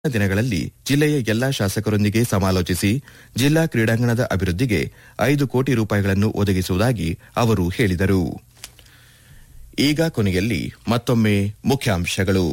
ದಿನಗಳಲ್ಲಿ ಜಿಲ್ಲೆಯ ಎಲ್ಲಾ ಶಾಸಕರೊಂದಿಗೆ ಸಮಾಲೋಚಿಸಿ ಜಿಲ್ಲಾ ಕ್ರೀಡಾಂಗಣದ ಅಭಿವೃದ್ಧಿಗೆ ಐದು ಕೋಟಿ ರೂಪಾಯಿಗಳನ್ನು ಒದಗಿಸುವುದಾಗಿ ಅವರು ಹೇಳಿದರು ಈಗ ಕೊನೆಯಲ್ಲಿ ಮತ್ತೊಮ್ಮೆ ಮುಖ್ಯಾಂಶಗಳು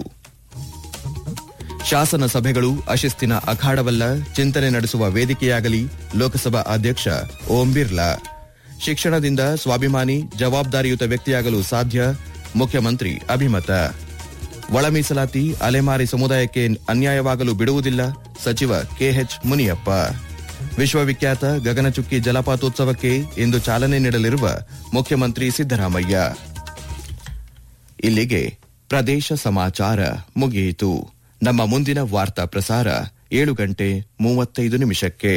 ಶಾಸನ ಸಭೆಗಳು ಅಶಿಸ್ತಿನ ಅಖಾಡವಲ್ಲ ಚಿಂತನೆ ನಡೆಸುವ ವೇದಿಕೆಯಾಗಲಿ ಲೋಕಸಭಾ ಅಧ್ಯಕ್ಷ ಓಂ ಬಿರ್ಲಾ ಶಿಕ್ಷಣದಿಂದ ಸ್ವಾಭಿಮಾನಿ ಜವಾಬ್ದಾರಿಯುತ ವ್ಯಕ್ತಿಯಾಗಲು ಸಾಧ್ಯ ಮುಖ್ಯಮಂತ್ರಿ ಅಭಿಮತ ಒಳ ಮೀಸಲಾತಿ ಅಲೆಮಾರಿ ಸಮುದಾಯಕ್ಕೆ ಅನ್ಯಾಯವಾಗಲು ಬಿಡುವುದಿಲ್ಲ ಸಚಿವ ಕೆಎಚ್ ಮುನಿಯಪ್ಪ ವಿಶ್ವವಿಖ್ಯಾತ ಗಗನಚುಕ್ಕಿ ಜಲಪಾತೋತ್ಸವಕ್ಕೆ ಇಂದು ಚಾಲನೆ ನೀಡಲಿರುವ ಮುಖ್ಯಮಂತ್ರಿ ಸಿದ್ದರಾಮಯ್ಯ ಇಲ್ಲಿಗೆ ಪ್ರದೇಶ ಸಮಾಚಾರ ಮುಗಿಯಿತು ನಮ್ಮ ಮುಂದಿನ ವಾರ್ತಾ ಪ್ರಸಾರ ಏಳು ಗಂಟೆ ಮೂವತ್ತೈದು ನಿಮಿಷಕ್ಕೆ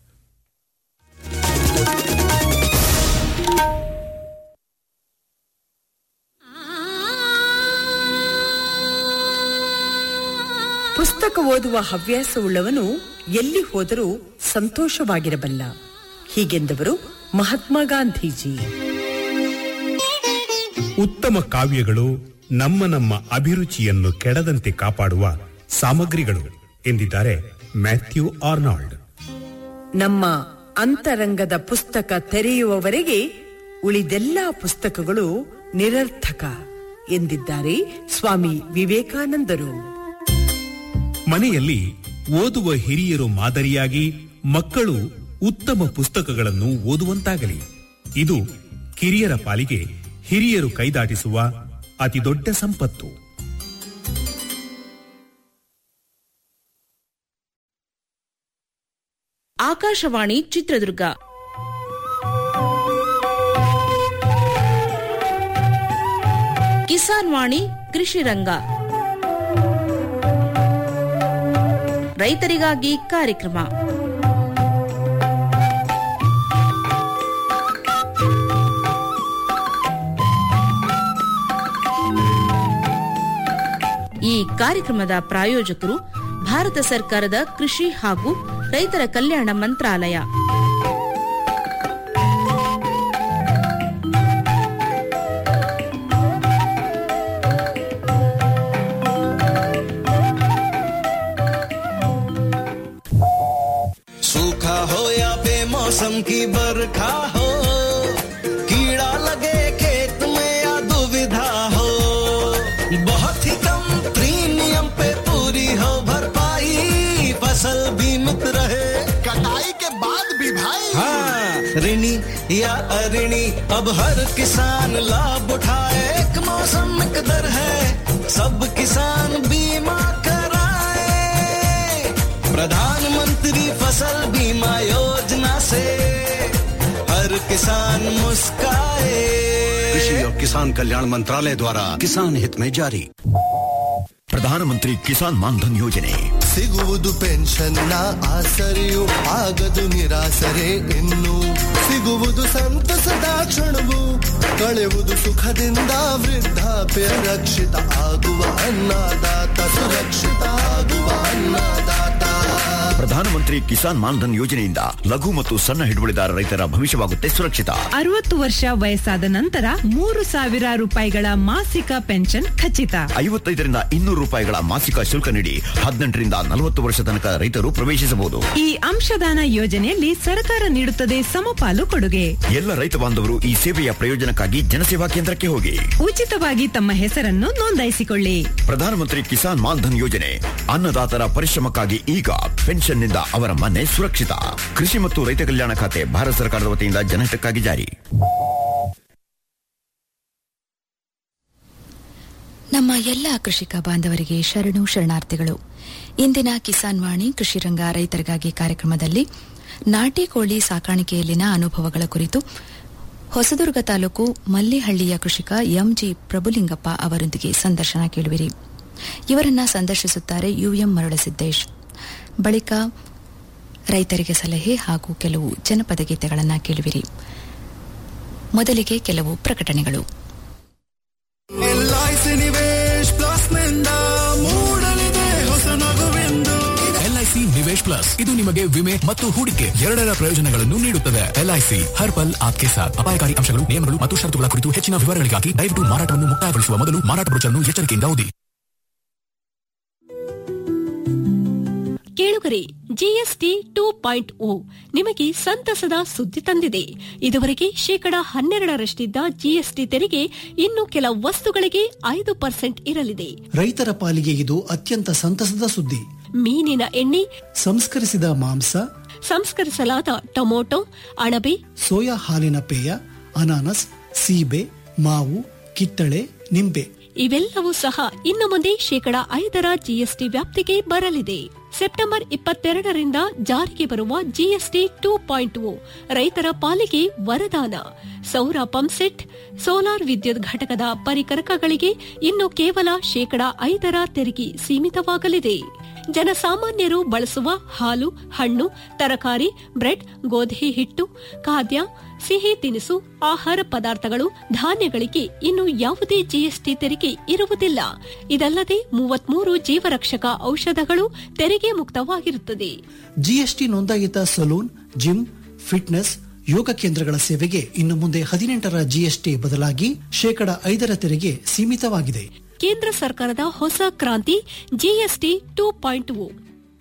ಪುಸ್ತಕ ಓದುವ ಹವ್ಯಾಸವುಳ್ಳವನು ಎಲ್ಲಿ ಹೋದರೂ ಸಂತೋಷವಾಗಿರಬಲ್ಲ ಹೀಗೆಂದವರು ಮಹಾತ್ಮ ಗಾಂಧೀಜಿ ಉತ್ತಮ ಕಾವ್ಯಗಳು ನಮ್ಮ ನಮ್ಮ ಅಭಿರುಚಿಯನ್ನು ಕೆಡದಂತೆ ಕಾಪಾಡುವ ಸಾಮಗ್ರಿಗಳು ಎಂದಿದ್ದಾರೆ ಮ್ಯಾಥ್ಯೂ ಆರ್ನಾಲ್ಡ್ ನಮ್ಮ ಅಂತರಂಗದ ಪುಸ್ತಕ ತೆರೆಯುವವರೆಗೆ ಉಳಿದೆಲ್ಲ ಪುಸ್ತಕಗಳು ನಿರರ್ಥಕ ಎಂದಿದ್ದಾರೆ ಸ್ವಾಮಿ ವಿವೇಕಾನಂದರು ಮನೆಯಲ್ಲಿ ಓದುವ ಹಿರಿಯರು ಮಾದರಿಯಾಗಿ ಮಕ್ಕಳು ಉತ್ತಮ ಪುಸ್ತಕಗಳನ್ನು ಓದುವಂತಾಗಲಿ ಇದು ಕಿರಿಯರ ಪಾಲಿಗೆ ಹಿರಿಯರು ಕೈದಾಟಿಸುವ ಅತಿದೊಡ್ಡ ಸಂಪತ್ತು ಆಕಾಶವಾಣಿ ಚಿತ್ರದುರ್ಗ ಕಿಸಾನ್ ವಾಣಿ ಕೃಷಿ ರಂಗ ರೈತರಿಗಾಗಿ ಕಾರ್ಯಕ್ರಮ ಈ ಕಾರ್ಯಕ್ರಮದ ಪ್ರಾಯೋಜಕರು ಭಾರತ ಸರ್ಕಾರದ ಕೃಷಿ ಹಾಗೂ ರೈತರ ಕಲ್ಯಾಣ ಮಂತ್ರಾಲಯ सूखा हो या बेमौसम की बरखा हो कीड़ा लगे खेत में या दुविधा हो बहुत ही कम प्रीमियम पे पूरी हो भरपाई फसल बीमित रहे कटाई के बाद भी भाई हाँ ऋणी या अऋणी अब हर किसान लाभ उठाए एक मौसम एक दर है सब किसान बीमा कराए प्रधानमंत्री फसल बीमा योजना से हर किसान मुस्काए कृषि और किसान कल्याण मंत्रालय द्वारा किसान हित में जारी ಪ್ರಧಾನಮಂತ್ರಿ ಕಿಸಾನ್ ಮಾನ್ಧನ್ ಯೋಜನೆ ಸಿಗುವುದು ಪೆನ್ಷನ್ನ ಆಸರೆಯು ಆಗದು ನಿರಾಸರೆ ಇನ್ನು ಸಿಗುವುದು ಸಂತಸದ ಕ್ಷಣವು ಕಳೆಯುವುದು ಸುಖದಿಂದ ವೃದ್ಧಾಪ್ಯ ರಕ್ಷಿತ ಆಗುವ ಅನ್ನದಾತ ಸುರಕ್ಷಿತ ಆಗುವ ಅನ್ನದಾತ ಪ್ರಧಾನಮಂತ್ರಿ ಕಿಸಾನ್ ಮಾನ್ಧನ್ ಯೋಜನೆಯಿಂದ ಲಘು ಮತ್ತು ಸಣ್ಣ ಹಿಡುವಳಿದಾರ ರೈತರ ಭವಿಷ್ಯವಾಗುತ್ತೆ ಸುರಕ್ಷಿತ ಅರವತ್ತು ವರ್ಷ ವಯಸ್ಸಾದ ನಂತರ ಮೂರು ಸಾವಿರ ರೂಪಾಯಿಗಳ ಮಾಸಿಕ ಪೆನ್ಷನ್ ಖಚಿತ ಐವತ್ತೈದರಿಂದ ಇನ್ನೂರು ರೂಪಾಯಿಗಳ ಮಾಸಿಕ ಶುಲ್ಕ ನೀಡಿ ಹದಿನೆಂಟರಿಂದ ನಲವತ್ತು ವರ್ಷ ತನಕ ರೈತರು ಪ್ರವೇಶಿಸಬಹುದು ಈ ಅಂಶದಾನ ಯೋಜನೆಯಲ್ಲಿ ಸರ್ಕಾರ ನೀಡುತ್ತದೆ ಸಮಪಾಲು ಕೊಡುಗೆ ಎಲ್ಲ ರೈತ ಬಾಂಧವರು ಈ ಸೇವೆಯ ಪ್ರಯೋಜನಕ್ಕಾಗಿ ಜನಸೇವಾ ಕೇಂದ್ರಕ್ಕೆ ಹೋಗಿ ಉಚಿತವಾಗಿ ತಮ್ಮ ಹೆಸರನ್ನು ನೋಂದಾಯಿಸಿಕೊಳ್ಳಿ ಪ್ರಧಾನಮಂತ್ರಿ ಕಿಸಾನ್ ಮಾನ್ಧನ್ ಯೋಜನೆ ಅನ್ನದಾತರ ಪರಿಶ್ರಮಕ್ಕಾಗಿ ಈಗ ಪೆನ್ಷನ್ನಿಂದ ಅವರ ಮನೆ ಸುರಕ್ಷಿತ ಕೃಷಿ ಮತ್ತು ರೈತ ಕಲ್ಯಾಣ ಖಾತೆ ಭಾರತ ಸರ್ಕಾರದ ವತಿಯಿಂದ ಜನಹಿತಕ್ಕಾಗಿ ಜಾರಿ ನಮ್ಮ ಎಲ್ಲ ಕೃಷಿಕ ಬಾಂಧವರಿಗೆ ಶರಣು ಶರಣಾರ್ಥಿಗಳು ಇಂದಿನ ಕಿಸಾನ್ ವಾಣಿ ಕೃಷಿ ರಂಗ ರೈತರಿಗಾಗಿ ಕಾರ್ಯಕ್ರಮದಲ್ಲಿ ನಾಟಿ ಕೋಳಿ ಸಾಕಾಣಿಕೆಯಲ್ಲಿನ ಅನುಭವಗಳ ಕುರಿತು ಹೊಸದುರ್ಗ ತಾಲೂಕು ಮಲ್ಲಿಹಳ್ಳಿಯ ಕೃಷಿಕ ಎಂಜಿ ಪ್ರಭುಲಿಂಗಪ್ಪ ಅವರೊಂದಿಗೆ ಸಂದರ್ಶನ ಕೇಳುವಿರಿ ಇವರನ್ನ ಸಂದರ್ಶಿಸುತ್ತಾರೆ ಯುಎಂ ಮರಳಸಿದ್ದೇಶ್ ಬಳಿಕ ರೈತರಿಗೆ ಸಲಹೆ ಹಾಗೂ ಕೆಲವು ಜನಪದ ಗೀತೆಗಳನ್ನು ಕೇಳುವಿರಿ ಮೊದಲಿಗೆ ಕೆಲವು ಪ್ರಕಟಣೆಗಳು ಎಲ್ಐಸಿ ನಿವೇಶ್ ಪ್ಲಸ್ ನಿಂದ ಮೂಡಲಿದೆ ಹೊಸ ನಗುವೆಂದು ಎಲ್ಐಸಿ ನಿವೇಶ್ ಪ್ಲಸ್ ಇದು ನಿಮಗೆ ವಿಮೆ ಮತ್ತು ಹೂಡಿಕೆ ಎರಡರ ಪ್ರಯೋಜನಗಳನ್ನು ನೀಡುತ್ತದೆ ಎಲ್ಐಸಿ ಹರ್ ಪಲ್ ಆಪ್ಕೆ ಸಾಥ್ ಅಪಾಯಕಾರಿ ಅಂಶಗಳು ನಿಯಮಗಳು ಮತ್ತು ಷರತ್ತುಗಳ ಕುರಿತು ಹೆಚ್ಚಿನ ವಿವರಗಳಿಗಾಗಿ ದಯವಿಟ್ಟು ಮಾರಾಟವನ್ನು ಮುಕ್ತಾಯಗೊಳಿಸುವ ಮೊದಲು ಮಾರಾಟ ಬ್ರೋಚರ್ನ್ನು ಎಚ್ಚರಿಕೆಯಿಂದ ಓದಿ ಕೇಳುಗರೆ ಜಿಎಸ್ಟಿ ಟೂ ಪಾಯಿಂಟ್ ಓ ನಿಮಗೆ ಸಂತಸದ ಸುದ್ದಿ ತಂದಿದೆ ಇದುವರೆಗೆ ಶೇಕಡ ಹನ್ನೆರಡರಷ್ಟಿದ್ದ ಜಿಎಸ್ಟಿ ತೆರಿಗೆ ಇನ್ನು ಕೆಲ ವಸ್ತುಗಳಿಗೆ ಐದು ಪರ್ಸೆಂಟ್ ಇರಲಿದೆ ರೈತರ ಪಾಲಿಗೆ ಇದು ಅತ್ಯಂತ ಸಂತಸದ ಸುದ್ದಿ ಮೀನಿನ ಎಣ್ಣೆ ಸಂಸ್ಕರಿಸಿದ ಮಾಂಸ ಸಂಸ್ಕರಿಸಲಾದ ಟೊಮೊಟೊ ಅಣಬೆ ಸೋಯಾ ಹಾಲಿನ ಪೇಯ ಅನಾನಸ್ ಸೀಬೆ ಮಾವು ಕಿತ್ತಳೆ ನಿಂಬೆ ಇವೆಲ್ಲವೂ ಸಹ ಇನ್ನು ಮುಂದೆ ಶೇಕಡ ಐದರ ಜಿಎಸ್ಟಿ ವ್ಯಾಪ್ತಿಗೆ ಬರಲಿದೆ ಸೆಪ್ಟೆಂಬರ್ ಇಪ್ಪತ್ತೆರಡರಿಂದ ಜಾರಿಗೆ ಬರುವ ಜಿಎಸ್ಟಿ ಟೂ ಪಾಯಿಂಟ್ ಓ ರೈತರ ಪಾಲಿಗೆ ವರದಾನ ಸೌರ ಪಂಪ್ಸೆಟ್ ಸೋಲಾರ್ ವಿದ್ಯುತ್ ಘಟಕದ ಪರಿಕರಕಗಳಿಗೆ ಇನ್ನು ಕೇವಲ ಶೇಕಡ ಐದರ ತೆರಿಗೆ ಸೀಮಿತವಾಗಲಿದೆ ಜನಸಾಮಾನ್ಯರು ಬಳಸುವ ಹಾಲು ಹಣ್ಣು ತರಕಾರಿ ಬ್ರೆಡ್ ಗೋಧಿ ಹಿಟ್ಟು ಖಾದ್ಯ ಸಿಹಿ ತಿನಿಸು ಆಹಾರ ಪದಾರ್ಥಗಳು ಧಾನ್ಯಗಳಿಗೆ ಇನ್ನು ಯಾವುದೇ ಜಿಎಸ್ಟಿ ತೆರಿಗೆ ಇರುವುದಿಲ್ಲ ಇದಲ್ಲದೆ ಮೂವತ್ಮೂರು ಜೀವರಕ್ಷಕ ಔಷಧಗಳು ತೆರಿಗೆ ಮುಕ್ತವಾಗಿರುತ್ತದೆ ಜಿಎಸ್ಟಿ ನೋಂದಾಯಿತ ಸಲೂನ್ ಜಿಮ್ ಫಿಟ್ನೆಸ್ ಯೋಗ ಕೇಂದ್ರಗಳ ಸೇವೆಗೆ ಇನ್ನು ಮುಂದೆ ಹದಿನೆಂಟರ ಜಿಎಸ್ಟಿ ಬದಲಾಗಿ ಶೇಕಡ ಐದರ ತೆರಿಗೆ ಸೀಮಿತವಾಗಿದೆ ಕೇಂದ್ರ ಸರ್ಕಾರದ ಹೊಸ ಕ್ರಾಂತಿ ಜಿಎಸ್ಟಿ ಟೂ ಪಾಯಿಂಟ್ ಓ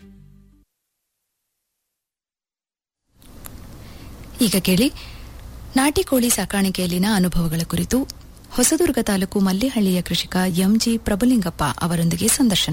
ಈಗ ಕೇಳಿ ನಾಟಿ ಕೋಳಿ ಸಾಕಾಣಿಕೆಯಲ್ಲಿನ ಅನುಭವಗಳ ಕುರಿತು ಹೊಸದುರ್ಗ ತಾಲೂಕು ಮಲ್ಲಿಹಳ್ಳಿಯ ಕೃಷಿಕ ಎಂಜಿ ಪ್ರಭುಲಿಂಗಪ್ಪ ಅವರೊಂದಿಗೆ ಸಂದರ್ಶನ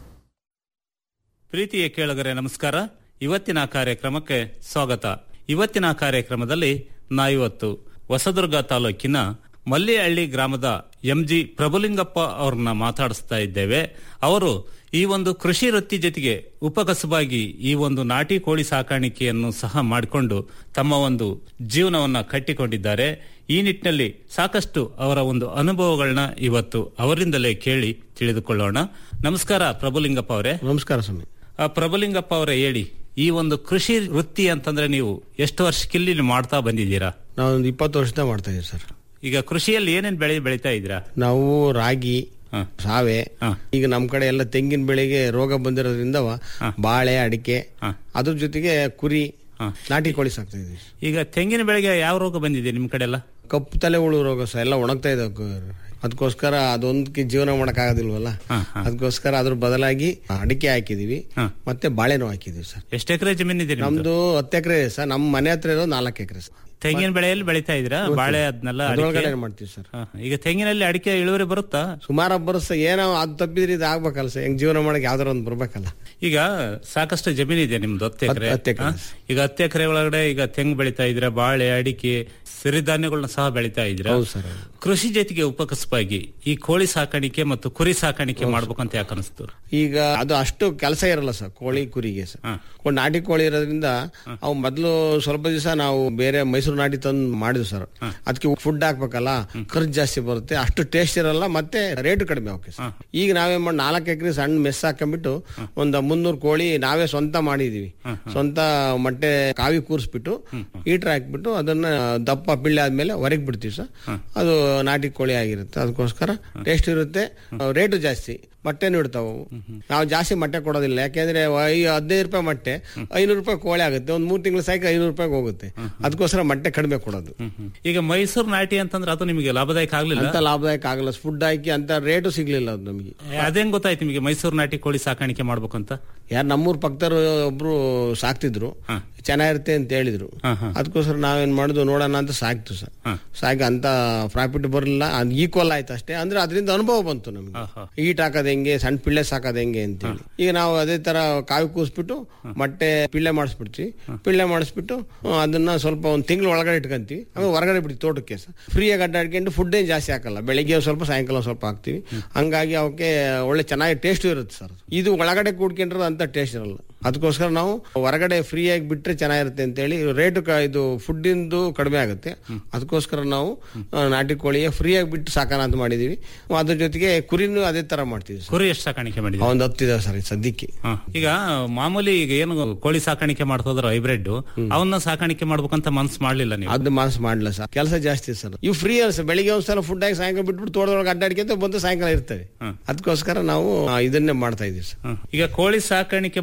ಪ್ರೀತಿಯ ಕೇಳುಗರೆ ನಮಸ್ಕಾರ ಇವತ್ತಿನ ಕಾರ್ಯಕ್ರಮಕ್ಕೆ ಸ್ವಾಗತ ಇವತ್ತಿನ ಕಾರ್ಯಕ್ರಮದಲ್ಲಿ ನಾವಿವತ್ತು ಹೊಸದುರ್ಗ ತಾಲೂಕಿನ ಮಲ್ಲಿಹಳ್ಳಿ ಗ್ರಾಮದ ಎಂಜಿ ಪ್ರಭುಲಿಂಗಪ್ಪ ಅವ್ರನ್ನ ಮಾತಾಡಿಸ್ತಾ ಇದ್ದೇವೆ ಅವರು ಈ ಒಂದು ಕೃಷಿ ವೃತ್ತಿ ಜೊತೆಗೆ ಉಪಕಸಬಾಗಿ ಈ ಒಂದು ನಾಟಿ ಕೋಳಿ ಸಾಕಾಣಿಕೆಯನ್ನು ಸಹ ಮಾಡಿಕೊಂಡು ತಮ್ಮ ಒಂದು ಜೀವನವನ್ನ ಕಟ್ಟಿಕೊಂಡಿದ್ದಾರೆ ಈ ನಿಟ್ಟಿನಲ್ಲಿ ಸಾಕಷ್ಟು ಅವರ ಒಂದು ಅನುಭವಗಳನ್ನ ಇವತ್ತು ಅವರಿಂದಲೇ ಕೇಳಿ ತಿಳಿದುಕೊಳ್ಳೋಣ ನಮಸ್ಕಾರ ಪ್ರಭುಲಿಂಗಪ್ಪ ಅವರೇ ನಮಸ್ಕಾರ ಸ್ವಾಮಿ ಆ, ಪ್ರಭುಲಿಂಗಪ್ಪ ಅವರೇ ಹೇಳಿ ಈ ಒಂದು ಕೃಷಿ ವೃತ್ತಿ ಅಂತಂದ್ರೆ ನೀವು ಎಷ್ಟು ವರ್ಷಕ್ಕಿಲ್ಲಿ ಮಾಡ್ತಾ ಬಂದಿದ್ದೀರಾ ನಾವೊಂದು ಇಪ್ಪತ್ತು ವರ್ಷದಿಂದ ಮಾಡ್ತಾ ಇದೀವಿ ಸರ್ ಈಗ ಕೃಷಿಯಲ್ಲಿ ಏನೇನ್ ಬೆಳೆ ಬೆಳಿತಾ ಇದ್ದೀರಾ ನಾವು ರಾಗಿ ಸಾವೆ ಈಗ ನಮ್ ಕಡೆ ಎಲ್ಲ ತೆಂಗಿನ ಬೆಳೆಗೆ ರೋಗ ಬಂದಿರೋದ್ರಿಂದ ಬಾಳೆ ಅಡಿಕೆ ಅದ್ರ ಜೊತೆಗೆ ಕುರಿ ನಾಟಿ ಕೋಳಿ ಸಾಕ್ತಾ ಇದೀವಿ ಈಗ ತೆಂಗಿನ ಬೆಳೆಗೆ ಯಾವ ರೋಗ ಬಂದಿದೆ ನಿಮ್ ಕಡೆ ಎಲ್ಲ ಕಪ್ಪು ತಲೆ ಹುಳು ರೋಗ ಸರ್ ಎಲ್ಲ ಒಣಗ್ತಾ ಇದಾವೆ ಅದಕ್ಕೋಸ್ಕರ ಅದೊಂದಕ್ಕೆ ಜೀವನ ಮಾಡಕ್ ಆಗೋದಿಲ್ವಲ್ಲ ಅದಕ್ಕೋಸ್ಕರ ಅದ್ರ ಬದಲಾಗಿ ಅಡಿಕೆ ಹಾಕಿದೀವಿ ಮತ್ತೆ ಬಾಳೆನೂ ಹಾಕಿದೀವಿ ಸರ್ ಎಷ್ಟು ಎಕರೆ ಜಮೀನಿದೆ ನಿಮ್ದು? ನಮ್ದು ಹತ್ತು ಎಕರೆ ಸರ್ ನಮ್ಮ ಮನೆ ಹತ್ರ ಇರೋ ನಾಲ್ಕು ಎಕರೆ ಸರ್ ತೆಂಗಿನ ಬೆಳೆಯಲ್ಲಿ ಬೆಳಿತಾ ಇದ್ದೀರಾ ಗೊತ್ತು. ಬಾಳೆ ಅದನ್ನೆಲ್ಲ ಅದ್ರೊಳಗಡೆ ಮಾಡ್ತೀವಿ ಸರ್ ಈಗ ತೆಂಗಿನಲ್ಲಿ ಅಡಿಕೆ ಇಳುವರಿ ಬರುತ್ತಾ ಸುಮಾರು ಬರುತ್ತ ಏನೋ ಅದು ತಪ್ಪಿದ್ರೆ ಇದು ಆಗ್ಬೇಕಲ್ಲ ಸರ್ ಹೆಂಗ್ ಜೀವನ ಮಾಡಕ್ ಯಾವ್ದಾರ ಒಂದು ಬರ್ಬೇಕಲ್ಲ ಈಗ ಸಾಕಷ್ಟು ಜಮೀನು ಇದೆ ನಿಮ್ದು ಹತ್ತು ಎಕರೆ ಹತ್ತು ಎಕರೆ. ಈಗ ಹತ್ತು ಎಕರೆ ಒಳಗಡೆ ಈಗ ತೆಂಗು ಬೆಳಿತಾ ಇದ್ದೀರಾ ಬಾಳೆ ಅಡಿಕೆ ಸಿರಿಧಾನ್ಯಗಳನ್ನ ಸಹ ಬೆಳಿತಾ ಇದ್ದೀರಾ ಹೌದು ಸರ್ ಕೃಷಿ ಜೊತೆಗೆ ಉಪಕಸಬಾಗಿ ಈ ಕೋಳಿ ಸಾಕಾಣಿಕೆ ಮತ್ತು ಕುರಿ ಸಾಕಾಣಿಕೆ ಮಾಡ್ಬೇಕಂತ ಯಾಕೆ ಅನಿಸ್ತು ಈಗ ಅದು ಅಷ್ಟು ಕೆಲಸ ಇರಲ್ಲ ಸರ್ ಕೋಳಿ ಕುರಿಗೆ ಸರ್ ಕೋ- ನಾಟಿ ಕೋಳಿ ಇರೋದ್ರಿಂದ ಅವು ಮೊದಲು ಸ್ವಲ್ಪ ದಿವಸ ನಾವು ಬೇರೆ ಮೈಸೂರು ನಾಟಿ ತಂದು ಮಾಡಿದ್ವಿ ಸರ್ ಅದಕ್ಕೆ ಫುಡ್ ಹಾಕ್ಬೇಕಲ್ಲ ಖರ್ಚು ಜಾಸ್ತಿ ಬರುತ್ತೆ ಅಷ್ಟು ಟೇಸ್ಟ್ ಇರಲ್ಲ ಮತ್ತೆ ರೇಟ್ ಕಡಿಮೆ ಅವಕ್ಕೆ ಸರ್ ಈಗ ನಾವೇನ್ ಮಾಡಿ ನಾಲ್ಕು ಎಕರೆ ಸಣ್ಣ ಮೆಸ್ ಹಾಕೊಂಡ್ಬಿಟ್ಟು ಒಂದು ಮುನ್ನೂರು ಕೋಳಿ ನಾವೇ ಸ್ವಂತ ಮಾಡಿದೀವಿ ಸ್ವಂತ ಮೊಟ್ಟೆ ಕಾವಿ ಕೂರಿಸ್ಬಿಟ್ಟು ಹೀಟರ್ ಹಾಕ್ಬಿಟ್ಟು ಅದನ್ನ ದಪ್ಪ ಪಿಳ್ಳೆ ಆದ್ಮೇಲೆ ಹೊರಗೆ ಬಿಡ್ತೀವಿ ಸರ್ ಅದು ನಾಟಿ ಕೋಳಿ ಆಗಿರುತ್ತೆ ಅದಕ್ಕೋಸ್ಕರ ಟೇಸ್ಟ್ ಇರುತ್ತೆ ರೇಟು ಜಾಸ್ತಿ ಮೊಟ್ಟೆನೂ ಇಡ್ತಾವೆ ಅವು. ನಾವು ಜಾಸ್ತಿ ಮೊಟ್ಟೆ ಕೊಡೋದಿಲ್ಲ ಯಾಕೆಂದ್ರೆ ಐ- ಹದಿನೈದು ರೂಪಾಯಿ ಮೊಟ್ಟೆ ಐನೂರು ರೂಪಾಯಿ ಕೋಳಿ ಆಗುತ್ತೆ ಒಂದ್ ಮೂರ್ ತಿಂಗಳ ಸೈಕಲ್ ಐನೂರು ರೂಪಾಯಿಗೆ ಹೋಗುತ್ತೆ ಅದಕ್ಕೋಸ್ಕರ ಮೊಟ್ಟೆ ಕಡಿಮೆ ಕೊಡೋದು ಈಗ ಮೈಸೂರು ನಾಟಿ ಅಂತಂದ್ರೆ ಅದು ನಿಮಗೆ ಲಾಭದಾಯಕ ಆಗ್ಲಿಲ್ಲ ಅಂತ ಲಾಭದಾಯಕ ಆಗಲ್ಲ ಫುಡ್ ಹಾಕಿ ಅಂತ ರೇಟು ಸಿಗ್ಲಿಲ್ಲ ಅದು ನಮಗೆ ಅದೇನ್ ಗೊತ್ತಾಯ್ತು ನಿಮಗೆ ಮೈಸೂರು ನಾಟಿ ಕೋಳಿ ಸಾಕಾಣಿಕೆ ಮಾಡ್ಬೇಕು ಅಂತ ಯಾರು ನಮ್ಮೂರ್ ಪಕ್ಕದವ್ರು ಒಬ್ರು ಸಾಕ್ತಿದ್ರು ಚೆನ್ನಾಗಿರುತ್ತೆ ಅಂತ ಹೇಳಿದ್ರು ಅದಕ್ಕೋಸ್ಕರ ನಾವೇನ್ ಮಾಡುದು ನೋಡೋಣ ಅಂತ ಸಾಕ್ತು ಸರ್ ಸಾಕಿ ಅಂತ ಪ್ರಾಫಿಟ್ ಬರಲಿಲ್ಲ ಈಕ್ವಲ್ ಆಯ್ತು ಅಷ್ಟೇ ಅಂದ್ರೆ ಅದರಿಂದ ಅನುಭವ ಬಂತು ನಮ್ಗೆ ಈಟ್ ಹಾಕೋದ್ ಹೆಂಗೆ ಸಣ್ಣ ಪಿಳ್ಳೆ ಸಾಕೋದ್ ಹೆಂಗೆ ಅಂತೇಳಿ ಈಗ ನಾವು ಅದೇ ತರ ಕಾವಿ ಕೂಸ್ಬಿಟ್ಟು ಮೊಟ್ಟೆ ಪಿಳ್ಳೆ ಮಾಡಿಸ್ಬಿಡ್ತೀವಿ ಪಿಳ್ಳೆ ಮಾಡಿಸ್ಬಿಟ್ಟು ಆ, ಅದನ್ನ ಸ್ವಲ್ಪ ಒಂದ್ ತಿಂಗಳು ಒಳಗಡೆ ಇಟ್ಕೊಂತೀವಿ ಆಮೇಲೆ ಹೊರಗಡೆ ಬಿಡ್ತೀವಿ ತೋಟಕ್ಕೆ ಸರ್ ಫ್ರೀಯಾಗಿ ಅಡ್ಡಾಡ್ಕೊಂಡು ಫುಡ್ ಏನ್ ಜಾಸ್ತಿ ಹಾಕಲ್ಲ ಬೆಳಿಗ್ಗೆ ಒಂದ್ ಸ್ವಲ್ಪ ಸಾಯಂಕಾಲ ಒಂದ್ ಸ್ವಲ್ಪ ಹಾಕ್ತಿವಿ ಹಂಗಾಗಿ ಅವಕ್ಕೆ ಒಳ್ಳೆ ಚೆನ್ನಾಗಿ ಟೇಸ್ಟ್ ಇರುತ್ತೆ ಸರ್ ಇದು ಒಳಗಡೆ ಕೂಡ್ಕೊಂಡಿರೋದು ಅಂತ ಟೇಸ್ಟ್ ಇರಲ್ಲ ಅದಕ್ಕೋಸ್ಕರ ನಾವು ಹೊರಗಡೆ ಫ್ರೀ ಆಗಿ ಬಿಟ್ರೆ ಚೆನ್ನಾಗಿರುತ್ತೆ ಅಂತೇಳಿ ರೇಟು ಇದು ಫುಡ್ ಇಂದು ಕಡಿಮೆ ಆಗುತ್ತೆ ಅದಕ್ಕೋಸ್ಕರ ನಾವು ಆ, ನಾಟಿ ಕೋಳಿಯ ಫ್ರೀ ಆಗಿ ಬಿಟ್ಟು ಸಾಕೋಣ ಅಂತ ಮಾಡಿದೀವಿ ಅದ್ರ ಜೊತೆಗೆ ಕುರಿನೂ ಅದೇ ತರ ಮಾಡ್ತೀವಿ ಸರ್. ಕುರಿ ಎಷ್ಟು ಸಾಕಾಣಿಕೆ ಮಾಡಿದ್ರೆ ಒಂದು ಹತ್ತಿದೆ ಸರ್ ಈ ಸದ್ಯಕ್ಕೆ ಈಗ ಮಾಮೂಲಿ ಈಗ ಏನು ಕೋಳಿ ಸಾಕಾಣಿಕೆ ಮಾಡ್ತೋದ್ರ ಹೈಬ್ರಿಡ್ ಅವನ್ನ ಸಾಕಾಣಿಕೆ ಮಾಡ್ಬೇಕಂತ ಮನ್ಸು ಮಾಡ್ಲಿಲ್ಲ ನೀವು ಅದು ಮನಸ್ಸು ಮಾಡಲ್ಲ ಸರ್ ಕೆಲಸ ಜಾಸ್ತಿ ಸರ್ ಇವು ಫ್ರೀ ಅಲ್ಲ ಸರ್ ಬೆಳಿಗ್ಗೆ ಒಂದ್ಸಲ ಫುಡ್ ಆಗಿ ಸಾಯಂಕಾಲ ಬಿಟ್ಬಿಟ್ಟು ತೋಟದೊಳಗೆ ಅಡ್ಡಾಡ್ಕೊಂತ ಬಂದು ಸಾಯಂಕಾಲ ಇರ್ತವೆ ಅದಕ್ಕೋಸ್ಕರ ನಾವು ಆ, ಇದನ್ನೇ ಮಾಡ್ತಾ ಇದೀವಿ ಸರ್ ಈಗ ಕೋಳಿ ಸಾಕಾಣಿಕೆ ಮಾಡ್ಬೇಕಂತ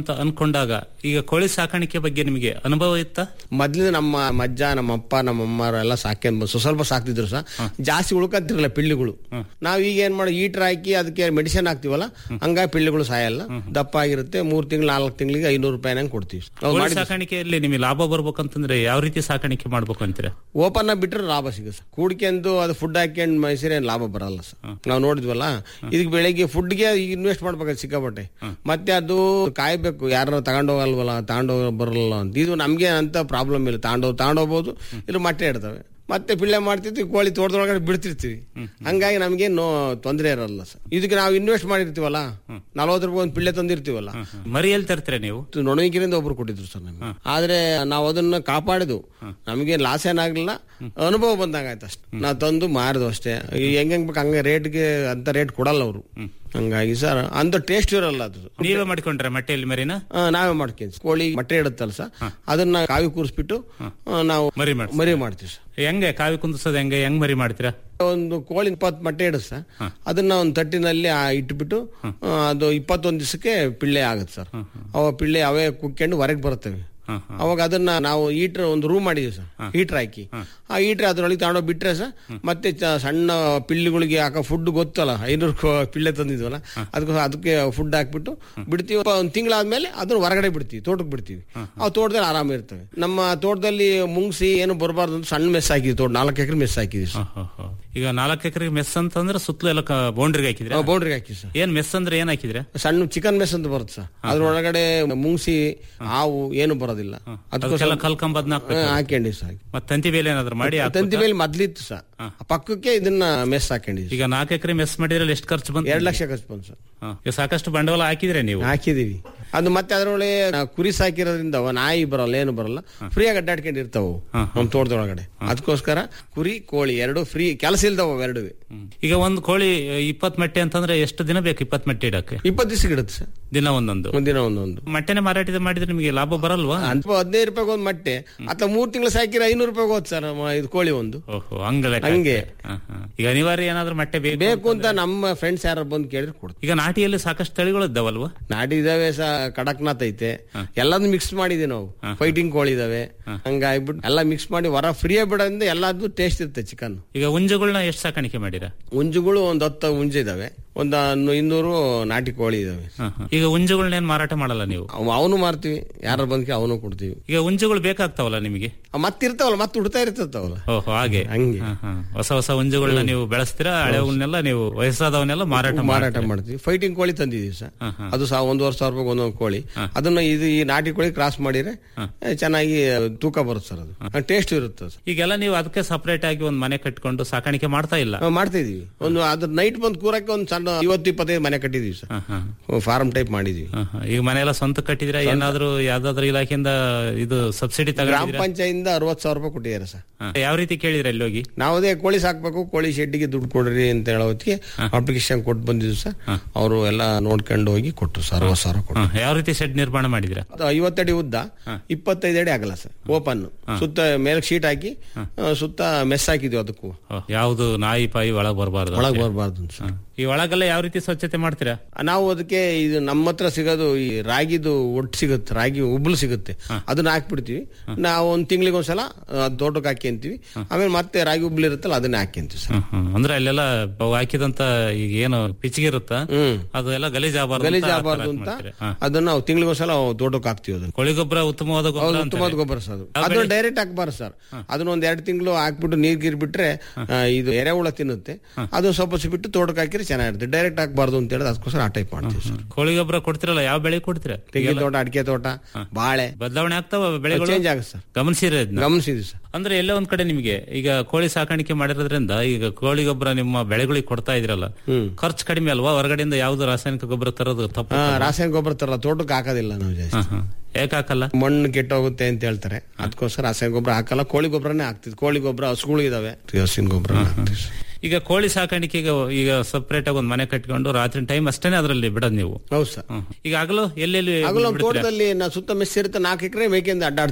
ಅಂತ ಅನ್ಕೊಂಡಾಗ ಈಗ ಕೋಳಿ ಸಾಕಾಣಿಕೆ ಬಗ್ಗೆ ನಿಮಗೆ ಅನುಭವ ಇತ್ತ ಮೊದ್ಲಿಂದ ನಮ್ಮ ಅಜ್ಜ ನಮ್ಮ ಅಪ್ಪ ನಮ್ಮ ಅಮ್ಮರು ಎಲ್ಲ ಸಾಕ್ಯಂಡ್ ಬಂದು ಸ್ವಲ್ಪ ಸಾಕ್ತಿದ್ರು ಸಹ ಜಾಸ್ತಿ ಉಳ್ಕಂತಿರಲ್ಲ ಪಿಳ್ಳಿಗಳು ನಾವ್ ಈಗ ಏನ್ ಮಾಡಿ ಈಟರ್ ಹಾಕಿ ಅದಕ್ಕೆ ಮೆಡಿಸಿನ್ ಹಾಕ್ತಿವಲ್ಲ ಹಂಗಾಗಿ ಪಿಳ್ಳಿಗಳು ಸಾಯಲ್ಲ ದಪ್ಪ ಆಗಿರುತ್ತೆ ಮೂರ್ ತಿಂಗಳು ನಾಲ್ಕು ತಿಂಗಳಿಗೆ ಐನೂರು ರೂಪಾಯಿನಂಗ್ ಕೊಡ್ತೀವಿ ನಾವು ಕೋಳಿ ಮಾಡಿದ್ವಿ. ಸಾಕಾಣಿಕೆಯಲ್ಲಿ ನಿಮಗೆ ಲಾಭ ಬರ್ಬೇಕಂತಂದ್ರೆ ಯಾವ ರೀತಿ ಸಾಕಾಣಿಕೆ ಮಾಡ್ಬೇಕು ಅಂತೀರಾ ಓಪನ್ ಆಗಿ ಬಿಟ್ರೆ ಲಾಭ ಸಿಗುತ್ತೆ ಸರ್ ಕೂಡ್ಕೆಂದು ಅದು ಫುಡ್ ಹಾಕ್ಯಂಡ್ ಮೈಸೂರು ಏನ್ ಲಾಭ ಬರಲ್ಲ ಸರ್ ನಾವು ನೋಡಿದ್ವಲ್ಲ ಇದಕ್ಕೆ ಬೆಳಿಗ್ಗೆ ಫುಡ್ಗೆ ಇನ್ವೆಸ್ಟ್ ಮಾಡ್ಬೇಕು ಸಿಕ್ಕಾಪಟ್ಟೆ ಮತ್ತೆ ಅದು ಕಾಯ್ಬೇಕು ಯಾರು ತಗೊಂಡೋಗಲ್ವಲ್ಲ ತಗೊಂಡೋಗ ಬರಲ್ಲ ಅಂತ ಇದು ನಮ್ಗೆ ಅಂತ ಪ್ರಾಬ್ಲಮ್ ಇಲ್ಲ ತಗೊಂಡೋಗ್ ತಗೊಂಡೋಗ್ಬೋದು ಇಲ್ಲ ಮೊಟ್ಟೆ ಇಡ್ತವೆ ಮತ್ತೆ ಪಿಳ್ಳೆ ಮಾಡ್ತಿರ್ತೀವಿ ಕೋಳಿ ತೋಟದೊಳಗಡೆ ಬಿಡ್ತಿರ್ತೀವಿ ಹಂಗಾಗಿ ನಮ್ಗೆ ನೋ ತೊಂದರೆ ಇರಲ್ಲ ಸರ್ ಇದಕ್ಕೆ ನಾವು ಇನ್ವೆಸ್ಟ್ ಮಾಡಿರ್ತೀವಲ್ಲ ನಲ್ವತ್ತು ರೂಪಾಯಿ ಒಂದು ಪಿಳ್ಳೆ ತಂದಿರ್ತೀವಲ್ಲ ಮರಿ ಎಲ್ಲಿ ತರ್ತೀರಾ ನೀವು ನೊಣಗಿರಿಂದ ಒಬ್ರು ಕೊಟ್ಟಿದ್ರು ಸರ್ ನಮ್ಗೆ ಆದ್ರೆ ನಾವು ಅದನ್ನ ಕಾಪಾಡಿದ್ವು ನಮಗೆ ಲಾಸ್ ಏನಾಗ್ಲಿಲ್ಲ ಅನುಭವ ಬಂದಾಗ ಆಯ್ತು ಅಷ್ಟೇ ನಾವು ತಂದು ಮಾರಿದ್ವು ಅಷ್ಟೇ ಈ ಹೆಂಗ್ ಹೆಂಗ್ ಬೇಕು ಹಂಗೆ ರೇಟ್ಗೆ ಅಂತ ರೇಟ್ ಕೊಡಲ್ಲ ಅವರು ಹಂಗಾಗಿ ಸರ್ ಅಂತ ಟೇಸ್ಟ್ ಇರಲ್ಲ ಅದು ನೀವೇ ಮಾಡಿಕೊಂಡ್ರೆ ಮೊಟ್ಟೆಯಲ್ಲಿ ಮರಿನ ಆ, ನಾವೇ ಮಾಡ್ಕೊಂತೀವಿ ಕೋಳಿ ಮೊಟ್ಟೆ ಇಡುತ್ತಲ್ಲ ಸರ್ ಅದನ್ನ ಕಾವಿ ಕೂರಿಸ್ಬಿಟ್ಟು ಆ, ನಾವು ಮರಿ ಮಾಡ್ತೀವಿ. ಮರಿ ಮಾಡ್ತೀವಿ ಸರ್ ಹೆಂಗೆ ಕಾವಿ ಕುಂದಿಸೋದು ಹೆಂಗೆ ಹೆಂಗ್ ಮರಿ ಮಾಡ್ತೀರಾ ಒಂದು ಕೋಳಿ ಇಪ್ಪತ್ತು ಮೊಟ್ಟೆ ಇಡುತ್ತೆ ಸರ್ ಅದನ್ನ ಒಂದು ತಟ್ಟಿನಲ್ಲಿ ಆ ಇಟ್ಬಿಟ್ಟು ಆ, ಅದು ಇಪ್ಪತ್ತೊಂದು ದಿವಸಕ್ಕೆ ಪಿಳ್ಳೆ ಆಗುತ್ತೆ ಸರ್ ಅವ ಪಿಳ್ಳೆ ಅವೇ ಕುಕ್ಕೊಂಡು ಹೊರಗೆ ಬರುತ್ತವೆ ಅವಾಗ ಅದನ್ನ ನಾವು ಈಟ್ರ್ ಒಂದು ರೂಮ್ ಮಾಡಿದ್ವಿ ಸರ್ ಹೀಟ್ರ್ ಹಾಕಿ ಆ ಹೀಟ್ರ್ ಅದ್ರೊಳಗೆ ತಗೊಂಡೋಗಿ ಬಿಟ್ರೆ ಸರ್ ಮತ್ತೆ ಚ- ಸಣ್ಣ ಪಿಳ್ಳಿಗಳಿಗೆ ಹಾಕೋ ಫುಡ್ ಗೊತ್ತಲ್ಲ ಐನೂರು ಕೊ- ಪಿಳ್ಳೆ ತಂದಿದ್ವಲ್ಲ ಅದಕ್ಕೆ ಅದಕ್ಕೆ ಫುಡ್ ಹಾಕ್ಬಿಟ್ಟು ಬಿಡ್ತೀವಿ ಒಂದು ತಿಂಗಳಾದ್ಮೇಲೆ ಅದನ್ನ ಹೊರಗಡೆ ಬಿಡ್ತೀವಿ ತೋಟಕ್ಕೆ ಬಿಡ್ತೀವಿ ಅವು ತೋಟದಲ್ಲಿ ಆರಾಮ ಇರ್ತವೆ ನಮ್ಮ ತೋಟದಲ್ಲಿ ಮುಂಗ್ಸಿ ಏನು ಬರಬಾರ್ದು ಅಂತ ಸಣ್ಣ ಮೆಸ್ ಹಾಕಿದ್ವಿ ತೋಟ ನಾಲ್ಕು ಎಕರೆ ಮೆಸ್ ಹಾಕಿದ್ವಿ ಸರ್ ಈಗ ನಾಲ್ಕು ಎಕರೆ ಮೆಸ್ ಅಂತಂದ್ರೆ ಸುತ್ತಲೂ ಎಲ್ಲ ಬೌಂಡ್ರಿಗೆ ಹಾಕಿದ್ರೆ ಬೌಂಡ್ರಿಗೆ ಹಾಕಿ ಸರ್ ಏನ್ ಮೆಸ್ ಅಂದ್ರೆ ಏನ್ ಹಾಕಿದ್ರೆ ಸಣ್ಣ ಚಿಕನ್ ಮೆಸ್ ಅಂತ ಬರುತ್ತೆ ಸರ್ ಅದ್ರೊಳಗಡೆ ಮುಂಗ್ಸಿ ಹಾವು ಏನು ಬರೋದಿಲ್ಲ ಅದಕ್ಕೆಲ್ಲ ಕಲ್ಕಂಬದ್ನ ಹಾಕೊಂಡಿವಿ ಸರ್ ಮತ್ತೆ ತಂತಿ ಬೇಲೆ ಏನಾದ್ರು ಮಾಡಿ ತಂತಿ ಹಾಕ್ಬೇಕಾ? ಮೇಲೆ ಮೊದ್ಲಿತ್ತು ಸರ್ ಪಕ್ಕಕ್ಕೆ ಇದನ್ನ ಮೆಸ್ ಹಾಕೊಂಡಿದ್ವಿ ಈಗ ನಾಲ್ಕು ಎಕರೆ ಮೆಸ್ ಮಾಡಿದ್ರೆ ಎಷ್ಟು ಖರ್ಚು ಬಂತು ಎರಡು ಲಕ್ಷ ಖರ್ಚು ಬಂತು ಸರ್ ಹಾ. ಈಗ ಸಾಕಷ್ಟು ಬಂಡವಾಳ ಹಾಕಿದ್ರೆ ನೀವು ಹಾಕಿದೀವಿ ಅದು ಮತ್ತೆ ಅದರೊಳಗೆ ನಾವು ಕುರಿ ಸಾಕಿರೋದ್ರಿಂದ ಅವ ನಾಯಿ ಬರಲ್ಲ ಏನು ಬರಲ್ಲ ಫ್ರೀಯಾಗಿ ಅಡ್ಡಾಡ್ಕೊಂಡು ಇರ್ತಾವು ನಮ್ಮ ತೋಟದೊಳಗಡೆ ಅದಕ್ಕೋಸ್ಕರ ಕುರಿ ಕೋಳಿ ಎರಡು ಫ್ರೀ ಕೆಲಸ ಇಲ್ದವ ಎರಡು ಈಗ ಒಂದು ಕೋಳಿ ಇಪ್ಪತ್ ಮೊಟ್ಟೆ ಅಂತಂದ್ರೆ ಎಷ್ಟು ದಿನ ಬೇಕು ಇಪ್ಪತ್ ಮೊಟ್ಟೆ ಇಡಕ್ಕೆ ಇಪ್ಪತ್ತು ದಿವಸ ಇಡುತ್ತೆ ಸರ್ ದಿನ ಒಂದೊಂದು ಒಂದಿನ ಒಂದೊಂದು ಮೊಟ್ಟೆನೆ ಮಾರಾಟ ಮಾಡಿದ್ರೆ ನಿಮಗೆ ಲಾಭ ಬರಲ್ವಾ ಅಂತ ಹದಿನೈದು ರೂಪಾಯಿಗೆ ಒಂದು ಮೊಟ್ಟೆ ಅಥವಾ ಮೂರ್ ತಿಂಗಳು ಸಾಕಿರ ಐನೂರು ರೂಪಾಯಿಗೆ ಹೋದ್ ಸರ್ ಇದು ಕೋಳಿ ಒಂದು ಓಹೋ ಹಂಗ ಲೆಕ್ಕ ಹಂಗೆ. ಹಾ, ಹಾ. ಈಗ ಅನಿವಾರ್ಯ ಏನಾದ್ರೂ ಮೊಟ್ಟೆ ಬೇಕು ಬೇಕು ಅಂತ ನಮ್ಮ ಫ್ರೆಂಡ್ಸ್ ಯಾರು ಬಂದು ಕೇಳಿದ್ರೆ ಕೊಡ್ತೀವಿ ಈಗ ನಾಟಿಯಲ್ಲಿ ಸಾಕಷ್ಟು ತಳಿಗಳು ಇದ್ದಾವಲ್ವಾ ನಾಟಿ ಇದಾವೆ ಸ ಕಡಕ್ನಾಥ್ ಐತೆ ಎಲ್ಲಾನು ಮಿಕ್ಸ್ ಮಾಡಿದೀವಿ ನಾವು ಫೈಟಿಂಗ್ ಕೋಳಿ ಇದಾವೆ ಹಂಗಾಗ್ಬಿಟ್ಟು ಎಲ್ಲ ಮಿಕ್ಸ್ ಮಾಡಿ ಹೊರ ಫ್ರೀ ಬಿಡೋದ್ರಿಂದ ಎಲ್ಲಾದ್ರು ಟೇಸ್ಟ್ ಇರುತ್ತೆ ಚಿಕನ್ ಈಗ ಹುಂಜುಗಳನ್ನ ಎಷ್ಟು ಸಾಕಾಣಿಕೆ ಮಾಡಿರ ಹುಂಜುಗಳು ಒಂದ್ ಹತ್ತು ಹುಂಜು ಇದಾವೆ ಒಂದ್ ಇನ್ನೂರು ನಾಟಿ ಕೋಳಿ ಇದಾವೆ ಈಗ ಹುಂಜುಗಳನ್ನ ಏನ್ ಮಾರಾಟ ಮಾಡಲ್ಲ ನೀವು ಅವನು ಮಾರ್ತೀವಿ ಯಾರು ಬಂದ್ಕೆ ಅವನು ಕೊಡ್ತೀವಿ ಈಗ ಹುಂಜುಗಳು ಬೇಕಾಗ್ತಾವಲ್ಲ ನಿಮಗೆ ಮತ್ತಿರ್ತಾವಲ್ಲ ಮತ್ತೆ ಉಡ್ತಾ ಇರ್ತಾವಲ್ಲ ಓಹೋ ಹಾಗೆ ಹಂಗೆ ಹಾ, ಹಾ. ಹೊಸ ಹೊಸ ಹುಂಜುಗಳನ್ನ ನೀವು ಬೆಳೆಸ್ತೀರಾ ಹಳೆವನ್ನೆಲ್ಲ ನೀವು ವಯಸ್ಸಾದವನ್ನೆಲ್ಲ ಮಾರಾಟ ಮಾರಾಟ ಮಾಡ್ತೀರಾ? ಮಾಡ್ತೀವಿ ಫೈಟಿಂಗ್ ಕೋಳಿ ತಂದಿದೀವಿ ಸರ್ ಅದು ಸಹ ಒಂದೂವರೆ ಸಾವಿರ ರೂಪಾಯಿ ಒಂದೊಂದು ಕೋಳಿ ಅದನ್ನ ಇದು ಈ ನಾಟಿ ಕೋಳಿ ಕ್ರಾಸ್ ಮಾಡಿದ್ರೆ ಏ, ಚೆನ್ನಾಗಿ ತೂಕ ಬರುತ್ತೆ ಸರ್ ಅದು ಟೇಸ್ಟ್ ಇರುತ್ತೆ ಸರ್ ಈಗೆಲ್ಲ ನೀವು ಅದಕ್ಕೆ ಸಪರೇಟ್ ಆಗಿ ಒಂದು ಮನೆ ಕಟ್ಕೊಂಡು ಸಾಕಾಣಿಕೆ ಮಾಡ್ತಾ ಇಲ್ಲ ನಾವು ಮಾಡ್ತಾ ಇದೀವಿ ಒಂದು ಅದ್ರ ನೈಟ್ ಬಂದು ಕೂರಕ್ಕೆ ಒಂದು ಸಣ್ಣ ಇವತ್ತು ಇಪ್ಪತ್ತೈದು ಮನೆ ಕಟ್ಟಿದೀವಿ ಸರ್ ಫಾರ್ಮ್ ಟೈಪ್ ಮಾಡಿದೀವಿ ಹಾ, ಹಾ. ಈಗ ಮನೆ ಎಲ್ಲ ಸ್ವಂತ ಕಟ್ಟಿದ್ರೆ ಏನಾದ್ರೂ ಯಾವ್ದಾದ್ರು ಇಲಾಖೆಯಿಂದ ಇದು ಸಬ್ಸಿಡಿ ಗ್ರಾಮ ತಗೊಂಡಿದ್ದೀರಾ? ಪಂಚಾಯತಿಂದ ಅರವತ್ತು ಸಾವಿರ ರೂಪಾಯಿ ಕೊಟ್ಟಿದ್ದಾರೆ ಸರ್ ಹಾ. ಯಾವ ರೀತಿ ಕೇಳಿದ್ರೆ ಅಲ್ಲಿ ಹೋಗಿ ನಾವು ಅದೇ ಕೋಳಿ ಸಾಕ್ಬೇಕು ಕೋಳಿ ಶೆಡ್ಡಿಗೆ ದುಡ್ಡು ಕೊಡ್ರಿ ಅಂತ ಹೇಳೋ ಹೊತ್ತಿಗೆ ಅಪ್ಲಿಕೇಶನ್ ಕೊಟ್ಟು ಬಂದಿದ್ವಿ ಸರ್ ಅವರು ಎಲ್ಲ ನೋಡ್ಕೊಂಡು ಹೋಗಿ ಕೊಟ್ಟರು ಸರ್ ಅರವತ್ತು ಸಾವಿರ ಕೊಟ್ಟು ಹಾ, ಯಾವ ರೀತಿ ಶೆಡ್ ನಿರ್ಮಾಣ ಮಾಡಿದಿರಾ ಅದು ಐವತ್ತಡಿ ಉದ್ದ ಇಪ್ಪತ್ತೈದು ಅಡಿ ಆಗಲ್ಲ ಸರ್ ಓಪನ್ ಸುತ್ತ ಮೇಲೆ ಶೀಟ್ ಹಾಕಿ ಆ, ಸುತ್ತ ಮೆಸ್ ಹಾಕಿದ್ವಿ ಅದಕ್ಕೂ ಯಾವ್ದು ನಾಯಿ ಪಾಯಿ ಒಳಗ್ ಬರಬಾರ್ದು ಒಳಗ್ ಬರಬಾರ್ದು ಸರ್ ಈ ಒಳಗೆಲ್ಲ ಯಾವ ರೀತಿ ಸ್ವಚ್ಛತೆ ಮಾಡ್ತೀರಾ ನಾವು ಅದಕ್ಕೆ ಇದು ನಮ್ಮ ಹತ್ರ ಸಿಗೋದು ಈ ರಾಗಿದು ಒಟ್ಟು ಸಿಗುತ್ತೆ ರಾಗಿ ಉಬ್ಳು ಸಿಗುತ್ತೆ ಅದನ್ನ ಹಾಕ್ಬಿಡ್ತೀವಿ ನಾವು ಒಂದ್ ತಿಂಗಳಿಗೆ ಒಂದ್ಸಲ ಆ, ತೋಟಕ್ಕೆ ಹಾಕ್ಯಂತೀವಿ ಆಮೇಲೆ ಮತ್ತೆ ರಾಗಿ ಉಬ್ಳು ಇರುತ್ತಲ್ಲ ಅದನ್ನ ಹಾಕ್ಯಂತೀವಿ ಸರ್ ಹ್ಮ್, ಹ್ಮ್. ಅಂದ್ರೆ ಅಲ್ಲೆಲ್ಲ ಅವು ಹಾಕಿದಂತ ಈಗ ಏನು ಪಿಚ್ಚಿಗೆ ಇರುತ್ತ ಅದು ಎಲ್ಲ ಗಲೀಜ್ ಆಗಬಾರ್ದು ಗಲೀಜ್ ಆಗಬಾರ್ದು ಅಂತ ಅದನ್ನ ನಾವು ತಿಂಗಳಿಗೆ ಒಂದ್ಸಲ ತೋಟಕ್ಕೆ ಹಾಕ್ತಿವಿ ಅದನ್ನ ಕೋಳಿ ಗೊಬ್ಬರ ಉತ್ತಮವಾದ ಗೊಬ್ಬರ ಹೌದು, ಅಂತಾರೆ. ಉತ್ತಮವಾದ ಗೊಬ್ಬರ ಸರ್ ಅದು. ಯಾವ ಅದನ್ನ ಬೆಳೆ? ಡೈರೆಕ್ಟ್ ಹಾಕ್ಬಾರ್ದು ಸರ್ ಅದನ್ನ ಒಂದ್ ಎರಡು ತಿಂಗಳು ಹಾಕ್ಬಿಟ್ಟು ನೀರ್ ಗೀರ್ ಬಿಟ್ರೆ ಆ, ಇದು ಎರೆಹುಳ ತಿನ್ನುತ್ತೆ ಅದು ಸ್ವಲ್ಪ ಹೊತ್ತು ಬಿಟ್ಟು ತೋಟಕ್ಕೆ ಹಾಕಿದ್ರೆ ಚೆನ್ನಾಗಿರುತ್ತೆ ಡೈರೆಕ್ಟ್ ಹಾಕ್ಬಾರ್ದು ಅಂತ ಹೇಳಿ ಅದಕ್ಕೋಸ್ಕರ ಆ ಟೈಪ್ ಮಾಡ್ತೀವಿ ಸರ್ ಕೋಳಿ ಗೊಬ್ಬರ ಕೊಡ್ತಿರಲ್ಲ ಯಾವ ಬೆಳೆ ಕೊಡ್ತೀರಾ ತೆಂಗಿನ ತೋಟ ಅಡಿಕೆ ತೋಟ ಬಾಳೆ ಬದಲಾವಣೆ ಆಗ್ತಾವ ಬೆಳೆಗಳು ಚೇಂಜ್ ಆಗುತ್ತೆ ಸರ್ ಗಮನಿಸಿರ ಇದನ್ನ? ಗಮನಿಸಿದ್ವಿ ಸರ್ ಅಂದ್ರೆ ಎಲ್ಲೋ ಒಂದ್ ಕಡೆ ನಿಮಗೆ ಈಗ ಕೋಳಿ ಸಾಕಾಣಿಕೆ ಮಾಡಿರೋದ್ರಿಂದ ಈಗ ಕೋಳಿ ಗೊಬ್ಬರ ನಿಮ್ಮ ಬೆಳೆಗಳಿಗೆ ಕೊಡ್ತಾ ಇದ್ರಲ್ಲ ಖರ್ಚು ಕಡಿಮೆ ಅಲ್ವಾ ಹೊರಗಡೆಯಿಂದ ಯಾವ್ದು ರಾಸಾಯನಿಕ ಗೊಬ್ಬರ ತರೋದು ತಪ್ಪು ಆ, ರಾಸಾಯನಿಕ ಗೊಬ್ಬರ ತರಲ್ಲ ತೋಟಕ್ಕೆ ಹಾಕೋದಿಲ್ಲ ನಾವು ಜಾಸ್ತಿ ಯಾಕೆ ಹಾಕಲ್ಲ ಮಣ್ಣು ಕೆಟ್ಟೋಗುತ್ತೆ ಅಂತ ಹೇಳ್ತಾರೆ ಅದಕ್ಕೋಸ್ಕರ ರಾಸಾಯನಿಕ ಗೊಬ್ಬರ ಹಾಕಲ್ಲ ಕೋಳಿ ಗೊಬ್ಬರನೇ ಹಾಕ್ತಿದ್ವಿ ಕೋಳಿ ಗೊಬ್ಬರ ಹಸುಗಳು ಇದಾವೆ ಹಸಿನ ಗೊಬ್ಬರ ಹಾಕ್ತಿವಿ ಸರ್. ಈಗ ಕೋಳಿ ಸಾಕಾಣಿಕೆಗೆ ಈಗ ಸಪರೇಟ್ ಆಗಿ ಒಂದ್ ಮನೆ ಕಟ್ಕೊಂಡು ರಾತ್ರಿ ಟೈಮ್ ಅಷ್ಟೇನೆ ಅದರಲ್ಲಿ ಬಿಡೋದು ನೀವು ಹೌದು ಸರ್ ಈಗ ಆಗಲೂ ಎಲ್ಲೆಲ್ಲಿ ಆಗಲೂ ನಮ್ಮ ಬಿಡ್ತೀರಾ? ತೋಟದಲ್ಲಿ ನಾ ಸುತ್ತ ಮೆಸ್ ಇರುತ್ತೆ ನಾಲ್ಕು ಎಕರೆ ಮೇಕೆಂದ ಅಡ್ಡಾಡ್ತಿರ್ತಾವು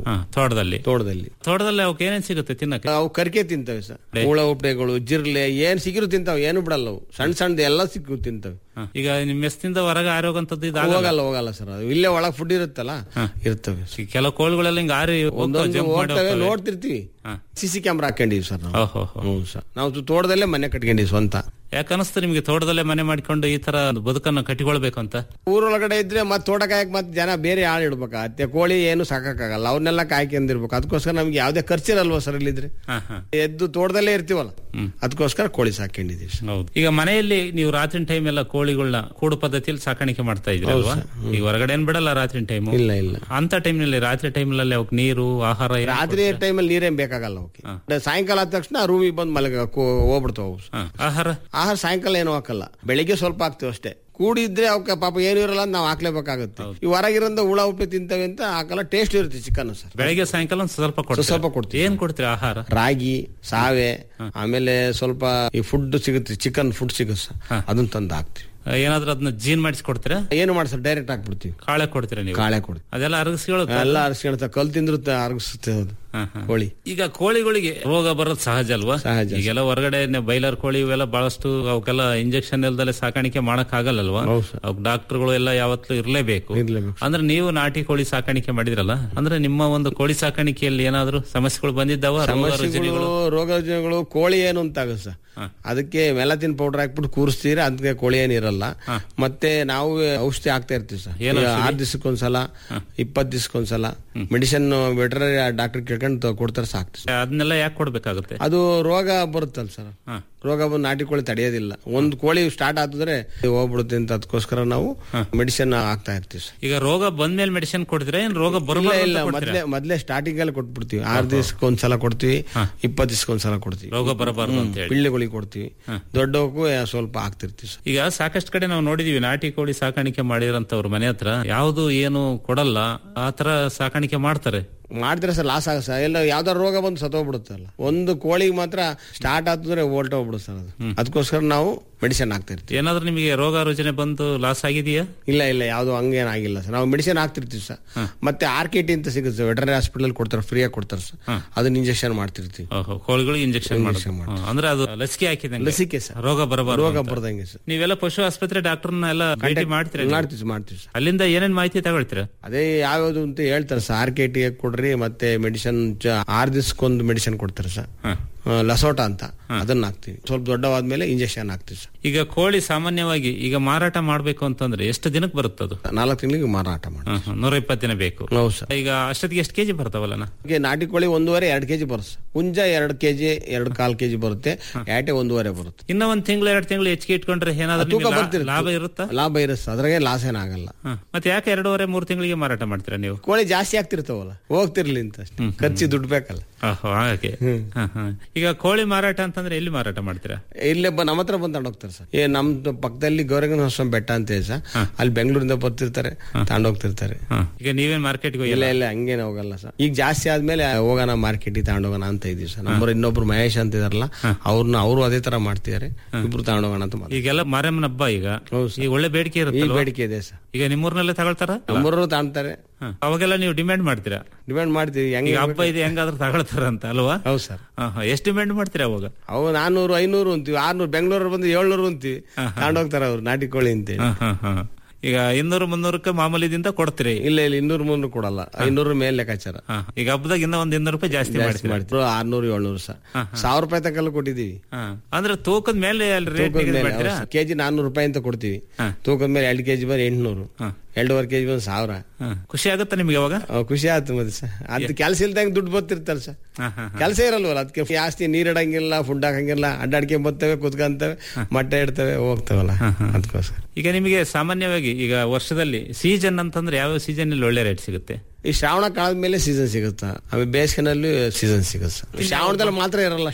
ಅವು ಹಾ, ತೋಟದಲ್ಲಿ ತೋಟದಲ್ಲಿ ತೋಟದಲ್ಲಿ ಅವಕ್ಕೆ ಏನೇನ್ ಸಿಗುತ್ತೆ ತಿನ್ನಕ್ಕೆ ಅವು ಕರ್ಕೆ ತಿಂತವೆ ಸರ್ ಹುಳ ಉಪ್ಡೆಗಳು ಜಿರ್ಲೆ ಏನ್ ಸಿಗಿರು ತಿಂತಾವೆ ಏನು ಬಿಡಲ್ಲ ಅವು ಸಣ್ಣ ಸಣ್ಣದು ಎಲ್ಲ ಸಿಕ್ಕು ತಿಂತವೆ ಹಾ, ಈಗ ನಿಮ್ ಮೆಸ್ತಿಂದ ಹೊರಗೆ ಆರೋಗಂತದ್ದು ಇದಾಗಲ್ಲ ಹೋಗಲ್ಲ ಹೋಗಲ್ಲ ಸರ್ ಅದು ಇಲ್ಲೇ ಒಳಗ್ ಫುಡ್ ಇರುತ್ತಲ್ಲ ಇರ್ತವೆ ಈ ಕೆಲವು ಕೋಳಿಗಳೆಲ್ಲ ಹಿಂಗ ಆರಿ ಹೋಗ್ತಾವೆ, ಒಂದೊಂದು jump ಮಾಡಿ ಹೋಗ್ತವೆ ಹೋಗ್ತವೆ. ನೋಡ್ತಿರ್ತೀವಿ ಹಾ. ಸಿಸಿ ಕ್ಯಾಮ್ರಾ ಹಾಕೊಂಡಿವಿ ಸರ್ ನಾವು ಓಹೋ ಹ್ಞೂ ಸರ್ ನಾವು ತೋಟದಲ್ಲೇ ಮನೆ ಕಟ್ಕೊಂಡಿವಿ ಸ್ವಂತ ಯಾಕನ್ನಿಸ್ತು ನಿಮ್ಗೆ ತೋಟದಲ್ಲೇ ಮನೆ ಮಾಡಿಕೊಂಡು ಈ ತರ ಬದುಕನ್ನು ಕಟ್ಟಿಕೊಳ್ಬೇಕು ಅಂತ ಊರೊಳಗಡೆ ಇದ್ರೆ ಮತ್ತೆ ತೋಟ ಕಾಯಕ್ ಮತ್ತೆ ಜನ ಬೇರೆ ಆಳು ಇಡ್ಬೇಕಾಗತ್ತೆ ಕೋಳಿ ಏನು ಸಾಕಾಗಲ್ಲ ಅವನ್ನೆಲ್ಲ ಕಾಯ್ಕೊಂಡಿರ್ಬೇಕು ಅದಕ್ಕೋಸ್ಕರ ನಮ್ಗೆ ಯಾವ್ದೇ ಖರ್ಚಿರಲ್ವಾ ಸರ್ ಇಲ್ಲಿದ್ರೆ ಹಾ, ಹಾ. ಎದ್ದು ತೋಟದಲ್ಲೇ ಇರ್ತೀವಲ್ಲ ಅದಕ್ಕೋಸ್ಕರ ಕೋಳಿ ಸಾಕೊಂಡಿದೀವಿ ಸರ್. ಹೌದು ಈಗ ಮನೆಯಲ್ಲಿ ನೀವು ರಾತ್ರಿ ಟೈಮ್ ಎಲ್ಲ ಕೋಳಿಗಳನ್ನ ಕೂಡು ಪದ್ಧತಿಯಲ್ಲಿ ಸಾಕಾಣಿಕೆ ಮಾಡ್ತಾ ಇದ್ರಿ ಅಲ್ವಾ ಈಗ ಹೊರಗಡೆ ಏನ್ ಬಿಡಲ್ಲ ರಾತ್ರಿ ಟೈಮ್ ಇಲ್ಲ ಇಲ್ಲ ಅಂತ ಟೈಮ್ನಲ್ಲಿ ರಾತ್ರಿ ಟೈಮ್ನಲ್ಲಿ ಅವಕ್ಕೆ ನೀರು ಆಹಾರ ಏನ್ ರಾತ್ರಿ ಟೈಮಲ್ಲಿ ನೀರೇನ್ ಬೇಕಾಗಲ್ಲ ಅವಕ್ಕೆ ಸಾಯಂಕಾಲ ಆದ ತಕ್ಷಣ ರೂಮಿಗೆ ಬಂದು ಮಲಗ ಹೋಗ್ಬಿಡ್ತಾವ ಅವು ಹಾ, ಆಹಾರ ಆಹಾರ ಸಾಯಂಕಾಲ ಏನೂ ಹಾಕಲ್ಲ ಬೆಳಿಗ್ಗೆ ಸ್ವಲ್ಪ ಹಾಕ್ತಿವಿ ಅಷ್ಟೇ ಕೂಡಿದ್ರೆ ಅವಕ್ಕೆ ಪಾಪ ಏನು ಇರಲ್ಲ ಅಂತ ನಾವು ಹಾಕ್ಲೇಬೇಕಾಗುತ್ತೆ ಈ ಹೊರಗಿರಂದ ಹುಳ ಉಪ್ಪೆ ತಿಂತವೆ ಅಂತ ಹಾಕಲ್ಲ ಟೇಸ್ಟ್ ಇರುತ್ತೆ ಚಿಕನ್ ಸರ್ ಬೆಳಗ್ಗೆ ಸಾಯಂಕಾಲ ಒಂದ್ ಸ್ವಲ್ಪ ಕೊಡ್ತೀರಾ? ಸ್ವಲ್ಪ ಕೊಡ್ತೀವಿ ಏನ್ ಕೊಡ್ತೀರಿ ಆಹಾರ ರಾಗಿ ಸಾವೆ ಆಮೇಲೆ ಸ್ವಲ್ಪ ಈ ಫುಡ್ ಸಿಗುತ್ತೆ ಚಿಕನ್ ಫುಡ್ ಸಿಗುತ್ತೆ ಸರ್ ಅದನ್ನ ತಂದು ಹಾಕ್ತಿವಿ ಏನಾದ್ರೂ ಅದನ್ನ ಜೀನ್ ಮಾಡಿಸ್ಕೊಡ್ತೀರಾ ಏನು ಮಾಡಿ ಸರ್ ಡೈರೆಕ್ಟ್ ಹಾಕ್ಬಿಡ್ತೀವಿ ಕಾಳೆ ಕೊಡ್ತೀರಾ ನೀವು ಕಾಳೆ ಕೊಡ್ತೀವಿ ಅದೆಲ್ಲ ಅರಗಿಸ್ಕೊಳ್ಳುತ್ತೆ ಎಲ್ಲ ಅರಸ್ಕೊಳ್ತಾ ಕಲ್ ತಿಂದ್ರು ಅರಗಿಸುತ್ತೆ ಅದು ಕೋಳಿ ಈಗ ಕೋಳಿಗಳಿಗೆ ರೋಗ ಬರೋದು ಸಹಜ ಅಲ್ವಾ ಸಹಜ. ಈಗೆಲ್ಲ ಹೊರಗಡೆ ಬೈಲರ್ ಕೋಳಿ ಇವೆಲ್ಲ ಬಹಳಷ್ಟು ಅವಕ್ಕೆಲ್ಲ ಇಂಜೆಕ್ಷನ್ ಇಲ್ದಲೆ ಸಾಕಾಣಿಕೆ ಮಾಡಕ್ ಆಗಲ್ಲಲ್ವಾ ಅವಕ್ ಡಾಕ್ಟರ್ಗಳು ಎಲ್ಲ ಯಾವತ್ತೂ ಇರ್ಲೇಬೇಕು ಅಂದ್ರೆ ನೀವು ನಾಟಿ ಕೋಳಿ ಸಾಕಾಣಿಕೆ ಮಾಡಿದ್ರಲ್ಲ ಅಂದ್ರೆ ನಿಮ್ಮ ಒಂದು ಕೋಳಿ ಸಾಕಾಣಿಕೆಯಲ್ಲಿ ಏನಾದ್ರು ಸಮಸ್ಯೆಗಳು ಬಂದಿದ್ದಾವ ರೋಗ ಸಮಸ್ಯೆಗಳು ರುಜಿನಗಳು ರೋಗ ರುಜಿನಗಳು ಕೋಳಿ ಏನು ಅಂತ ಆಗುತ್ತೆ ಸರ್ ಅದಕ್ಕೆ ಮೆಲತಿನ್ ಪೌಡರ್ ಹಾಕ್ಬಿಟ್ಟು ಕೂರಿಸ್ತೀರಿ ಅದಕ್ಕೆ ಕೋಳಿ ಏನಿರಲ್ಲ ಮತ್ತೆ ನಾವು ಔಷಧಿ ಹಾಕ್ತಾ ಇರ್ತೀವಿ ಸರ್ ಏನ್ ಈಗ ಔಷಧಿ? ಆರ್ ದಿವಸಕ್ಕೊಂದ್ಸಲ ಇಪ್ಪತ್ ದಿವಸಕ್ಕೊಂದ್ಸಲ ಮೆಡಿಸಿನ್ ವೆಟರರಿ ಡಾಕ್ಟರ್ ಕೇಳ್ಕೊಂಡು ಕೊಡ್ತಾರೆ ಸಾಕ್ತಿ ಅದನ್ನೆಲ್ಲ ಯಾಕೆ ಕೊಡ್ಬೇಕಾಗುತ್ತೆ ಅದು ರೋಗ ಬರುತ್ತಲ್ಲ ಸರ್ ರೋಗ ಬಂದು ನಾಟಿ ಕೋಳಿ ತಡೆಯೋದಿಲ್ಲ ಒಂದು ಕೋಳಿ ಸ್ಟಾರ್ಟ್ ಆದ್ರೆ ಹೋಗ್ಬಿಡುತ್ತೆ ಅಂತ ಅದಕ್ಕೋಸ್ಕರ ನಾವು ಮೆಡಿಸಿನ್ ಹಾಕ್ತಾ ಇರ್ತೀವಿ ಸರ್ ಈಗ ರೋಗ ಬಂದ್ಮೇಲೆ ಮೆಡಿಸಿನ್ ಕೊಡ್ತೀರಾ ಏನ್ ರೋಗ ಇಲ್ಲ ಬರಬಾರ್ದು ಇಲ್ಲ ಅಂತ ಮೊದ್ಲೇ ಕೊಡ್ತೀರಾ? ಮೊದ್ಲೇ ಸ್ಟಾರ್ಟಿಂಗ್ ಅಲ್ಲಿ ಕೊಟ್ಬಿಡ್ತೀವಿ ಆರ್ ದಿವಸಕ್ಕೆ ಒಂದ್ಸಲ ಕೊಡ್ತೀವಿ ಇಪ್ಪತ್ ದಿವಸಕ್ಕೆ ಒಂದ್ಸಲ ಕೊಡ್ತೀವಿ ರೋಗ ಬರಬಾರ್ದು ಹ್ಮ್. ಅಂತ ಹೇಳಿ. ಪಿಳ್ಳೆಗಳಿಗೆ ಕೊಡ್ತೀವಿ ದೊಡ್ಡವಕ್ಕೂ ಸ್ವಲ್ಪ ಹಾಕ್ತಿರ್ತೀವಿ ಸರ್ ಈಗ ಸಾಕಷ್ಟು ಕಡೆ ನಾವು ನೋಡಿದೀವಿ ನಾಟಿ ಕೋಳಿ ಸಾಕಾಣಿಕೆ ಮಾಡಿರೋಂಥವ್ರ ಮನೆ ಹತ್ರ ಯಾವುದು ಏನು ಕೊಡಲ್ಲ ಆ ತರ ಸಾಕಾಣಿಕೆ ಮಾಡ್ತಾರೆ ಮಾಡಿದ್ರೆ ಸರ್ ಲಾಸ್ ಆಗ ಸರ್ ಎಲ್ಲ ಯಾವ್ದಾರ ರೋಗ ಬಂದು ಸತ್ತೋಗ್ಬಿಡುತ್ತಲ್ಲ ಒಂದು ಕೋಳಿಗೆ ಮಾತ್ರ ಸ್ಟಾರ್ಟ್ ಆದ್ರೆ ಹೋಗ್ಬಿಡುತ್ತೆ ಸರ್ ಅದು ಅದಕ್ಕೋಸ್ಕರ ನಾವು ಮೆಡಿಸಿನ್ ಹಾಕ್ತಾ ಇರ್ತೀವಿ ಏನಾದ್ರೂ ನಿಮಗೆ ರೋಗ ರುಜಿನ ಬಂದು ಲಾಸ್ ಆಗಿದೆಯಾ ಇಲ್ಲ ಇಲ್ಲ ಯಾವ್ದು ಹಂಗೇನಾಗಿಲ್ಲ ಸರ್ ನಾವು ಮೆಡಿಸಿನ್ ಹಾಕ್ತಿರ್ತೀವಿ ಸರ್ ಮತ್ತೆ ಆರ್ ಕೆ ಟಿ ಅಂತ ಸಿಗುತ್ತೆ ಸರ್ ವೆಟರ್ನರಿ ಹಾಸ್ಪಿಟಲ್ ಕೊಡ್ತಾರೆ ಫ್ರೀಯಾಗಿ ಕೊಡ್ತಾರೆ ಸರ್ ಅದನ್ನ ಇಂಜೆಕ್ಷನ್ ಮಾಡ್ತಿರ್ತೀವಿ ಓಹೋ, ಕೋಳಿಗಳಿಗೆ ಇಂಜೆಕ್ಷನ್ ಅಂದ್ರೆ ಅದು ಲಸಿಕೆ ಹಾಕಿದಂಗೆ ಲಸಿಕೆ ಸರ್ ರೋಗ ಬರಬಾರ್ದು ರೋಗ ಅಂತ. ಬರ್ದಂಗೆ ಸರ್ ನೀವೆಲ್ಲ ಪಶು ಆಸ್ಪತ್ರೆ ಡಾಕ್ಟರ್ನ ಎಲ್ಲ ಭೇಟಿ ಮಾಡ್ತೀರಾ ನೀವು? ಮಾಡ್ತೀವಿ ಮಾಡ್ತೀವಿ ಸರ್ ಅಲ್ಲಿಂದ ಏನೇನ್ ಮಾಹಿತಿ ತಗೊಳ್ತೀರಾ ಅದೇ ಯಾವ್ಯಾವ್ದು ಅಂತ ಹೇಳ್ತಾರೆ ಸರ್ ಆರ್ ಕೆ ಟಿ ಕೊಡ್ರಿ ಮತ್ತೆ ಮೆಡಿಸಿನ್ ಆರ್ ದಿವ್ಸಕ್ಕೊಂದು ಮೆಡಿಸಿನ್ ಕೊಡ್ತಾರೆ ಸರ್ ಆ, ಲಸೋಟ ಅಂತ ಅದನ್ನ ಹಾಕ್ತಿವಿ ಸ್ವಲ್ಪ ದೊಡ್ಡವಾದ್ಮೇಲೆ ಇಂಜೆಕ್ಷನ್ ಹಾಕ್ತಿವಿ ಸರ್ ಈಗ ಕೋಳಿ ಸಾಮಾನ್ಯವಾಗಿ ಈಗ ಮಾರಾಟ ಮಾಡ್ಬೇಕು ಅಂತಂದ್ರೆ ಎಷ್ಟು ದಿನಕ್ಕೆ ಬರುತ್ತದು ನಾಲ್ಕು ತಿಂಗಳಿಗೆ ಮಾರಾಟ ಮಾಡಿ ನೂರ ಇಪ್ಪತ್ತು ದಿನ ಬೇಕು ಹೌದು ಸರ್ ಈಗ ಅಷ್ಟೊತ್ತಿಗೆ ಎಷ್ಟು ಕೆಜಿ ಬರ್ತಾವಲ್ಲ ಈಗ ನಾಟಿ ಕೋಳಿ ಒಂದೂವರೆ ಎರಡು ಕೆಜಿ ಬರುತ್ತೆ ಸರ್. ಹುಂಜ ಎರಡು ಕೆಜಿ ಎರಡು ಕಾಲ್ ಕೆಜಿ ಬರುತ್ತೆ ಯಾಟೆ ಒಂದೂವರೆ ಬರುತ್ತೆ ಇನ್ನ ಒಂದ್ ತಿಂಗಳು ಎರಡು ತಿಂಗಳು ಹೆಚ್ಚಿಗೆ ಇಟ್ಕೊಂಡ್ರೆ ಏನಾದ್ರೂ ತೂಕ ನಿಮ್ಗೆ ಲಾ- ಬರ್ತಿರುತ್ತೆ. ಲಾಭ ಇರುತ್ತಾ ಲಾಭ ಇರುತ್ತೆ ಸರ್. ಅದ್ರಾಗೆ ಲಾಸ್ ಏನಾಗಲ್ಲ ಹ. ಮತ್ತೆ ಯಾಕೆ ಎರಡೂವರೆ ಮೂರು ತಿಂಗಳಿಗೆ ಮಾರಾಟ ಮಾಡ್ತೀರಾ ನೀವು ಕೋಳಿ ಜಾಸ್ತಿ ಆಗ್ತಿರ್ತಾವಲ್ಲ ಹೋಗ್ತಿರ್ಲಿ ಅಂತ ಅಷ್ಟೇ ಖರ್ಚು ದುಡ್ಡು ಬೇಕಲ್ಲ ಓಹೋ, ಹಾಗೆ ಹ, ಹ. ಈಗ ಕೋಳಿ ಮಾರಾಟ ಅಂತಂದ್ರೆ ಎಲ್ಲಿ ಮಾರಾಟ ಮಾಡ್ತೀರಾ ಇಲ್ಲೇ ಬ- ನಮ್ಮ ಹತ್ರ ಬಂದು ತಗೊಂಡೋಗ್ತಾರೆ ಸರ್ ಏ ನಮ್ದು ಪಕ್ಕದಲ್ಲಿ ಗೌರಗನ ಹೊಸ ಬೆಟ್ಟ ಅಂತ ಇದೆ ಸರ್ ಅಲ್ಲಿ ಬೆಂಗಳೂರಿಂದ ಬರ್ತಿರ್ತಾರೆ ತಗೊಂಡೋಗ್ತಿರ್ತಾರೆ ಈಗ ನೀವೇನ್ ಮಾರ್ಕೆಟ್ಗೆ ಇಲ್ಲ ಇಲ್ಲ ಹಂಗೇನೆ ಹೋಗಲ್ಲ ಸರ್ ಈಗ ಜಾಸ್ತಿ ಆದ್ಮೇಲೆ ಹೋಗೋಣ ಮಾರ್ಕೆಟಿಗೆ ತಗೊಂಡೋಗೋಣ ಅಂತ ಇದೀವಿ ಸರ್ ನಮ್ಮರು ಇನ್ನೊಬ್ರು ಮಹೇಶ್ ಅಂತ ಇದಾರಲ್ಲ ಅವ್ರನ್ನ ಅವರು ಅದೇ ತರ ಮಾಡ್ತಿದ್ದಾರೆ ಇಬ್ರು ತಗೊಂಡೋಗೋಣ ಅಂತ ಮಾತಾಡ್ತಾರೆ. ಈಗೆಲ್ಲ ಮಾರಮ್ಮನ ಹಬ್ಬ ಈಗ ಈಗ ಒಳ್ಳೆ ಬೇಡಿಕೆ ಈ ಇರುತ್ತೆ ಬೇಡಿಕೆ ಇದೆ ಸರ್ ಈಗ ನಿಮ್ಮೂರ್ನಲ್ಲೇ ತಗೊಳ್ತಾರ ನಮ್ಮೂರು ತಾಣ್ತಾರೆ ಅವಾಗೆಲ್ಲ ನೀವು ಡಿಮ್ಯಾಂಡ್ ಮಾಡ್ತೀರಾ ಡಿಮ್ಯಾಂಡ್ ಮಾಡ್ತೀವಿ ಈಗ ಹೆಂಗೆ ಹಬ್ಬ ಇದೆ ಹೆಂಗಾದ್ರೂ ತಗೊಳ್ತಾರ ಅಂತ ಅಲ್ವಾ ಹೌದು ಸರ್ ಎಷ್ಟು ಡಿಮ್ಯಾಂಡ್ ಮಾಡ್ತೀರಾ ಅವಾಗ ಅವು ನಾನ್ನೂರು ಐನೂರು ಅಂತೀವಿ ಆರ್ನೂರು ಬೆಂಗಳೂರು ಬಂದು ಏಳ್ನೂರು ಅಂತೀವಿ ತಗೊಂಡೋಗ್ತಾರೆ ಅವ್ರು ನಾಟಿ ಕೋಳಿ ಅಂತೇಳಿ ಹ, ಹ, ಹ. ಈಗ ಇನ್ನೂರು ಮುನ್ನೂರಕ್ಕೆ ಮಾಮೂಲಿದಿಂದ ಕೊಡ್ತೀರಿ ಇಲ್ಲ ಇಲ್ಲ ಇನ್ನೂರು ಮುನ್ನೂರು ಕೊಡಲ್ಲ ಐನೂರು ಮೇಲೆ ಲೆಕ್ಕಾಚಾರ ಹ. ಈಗ ಹಬ್ಬದಾಗ ಇನ್ನ ಒಂದ್ ಇನ್ನೂರು ರೂಪಾಯಿ ಜಾಸ್ತಿ ಜಾಸ್ತಿ ಮಾಡ್ತೀರಾ ಮಾಡ್ತೀವಿ ಆರ್ನೂರು ಏಳ್ನೂರು ಸರ್ ಸಾವಿರ ರೂಪಾಯಿ ತನಕ ಕೊಟ್ಟಿದ್ದೀವಿ ಹ. ಅಂದ್ರೆ ತೂಕದ ಮೇಲೆ ಅಲ್ಲಿ ರೇಟ್ ತೂಕದ ಮೇಲೆ ಮಾಡ್ತೀರಾ ಕೆಜಿ ನಾನ್ನೂರು ರೂಪಾಯಿ ಅಂತ ಕೊಡ್ತೀವಿ ತೂಕದ ಮೇಲೆ ಎರಡು ಕೆಜಿ ಬಂದು ಎಂಟ್ನೂರು ಎರಡೂವರೆ ಕೆಜಿ ಬಂದು ಸಾವಿರ ಹ. ಖುಷಿ ಆಗುತ್ತಾ ನಿಮ್ಗೆ ಅವಾಗ ಅವ್ ಖುಷಿ ಆಯ್ತು ಮತ್ತೆ ಸರ್ ಅದ್ ಕೆಲಸ ಇಲ್ದಂಗೆ ದುಡ್ಡು ಬರ್ತಿರ್ತಾರೆ ಸರ್ ಹ, ಹ, ಹ. ಕೆಲಸ ಇರಲ್ವಲ್ಲ ಅದಕ್ಕೆ ಜಾಸ್ತಿ ನೀರ್ ಇಡಂಗಿಲ್ಲ ಫುಡ್ ಹಾಕಂಗಿಲ್ಲ ಅಡ್ಡಾಡ್ಕೊಂಡ್ ಬರ್ತವೆ ಕುತ್ಕೊಂತವೆ ಮೊಟ್ಟೆ ಇಡ್ತವೆ ಹೋಗ್ತವಲ್ಲ ಅದಕ್ಕೋಸ್ಕರ ಈಗ ನಿಮಗೆ ಸಾಮಾನ್ಯವಾಗಿ ಈಗ ವರ್ಷದಲ್ಲಿ ಸೀಸನ್ ಅಂತಂದ್ರೆ ಯಾವ ಸೀಸನ್ ಅಲ್ಲಿ ಒಳ್ಳೆ ರೇಟ್ ಸಿಗುತ್ತೆ ಈ ಶ್ರಾವಣ ಕಾಲದ ಮೇಲೆ ಸೀಸನ್ ಸಿಗುತ್ತಾ ಆಮೇಲೆ ಬೇಸಿಗೆನಲ್ಲಿ ಸೀಸನ್ ಸಿಗುತ್ತೆ ಸರ್ ಶ್ರಾವಣದಲ್ಲಿ ಮಾತ್ರ ಇರಲ್ಲ ಅಷ್ಟೇ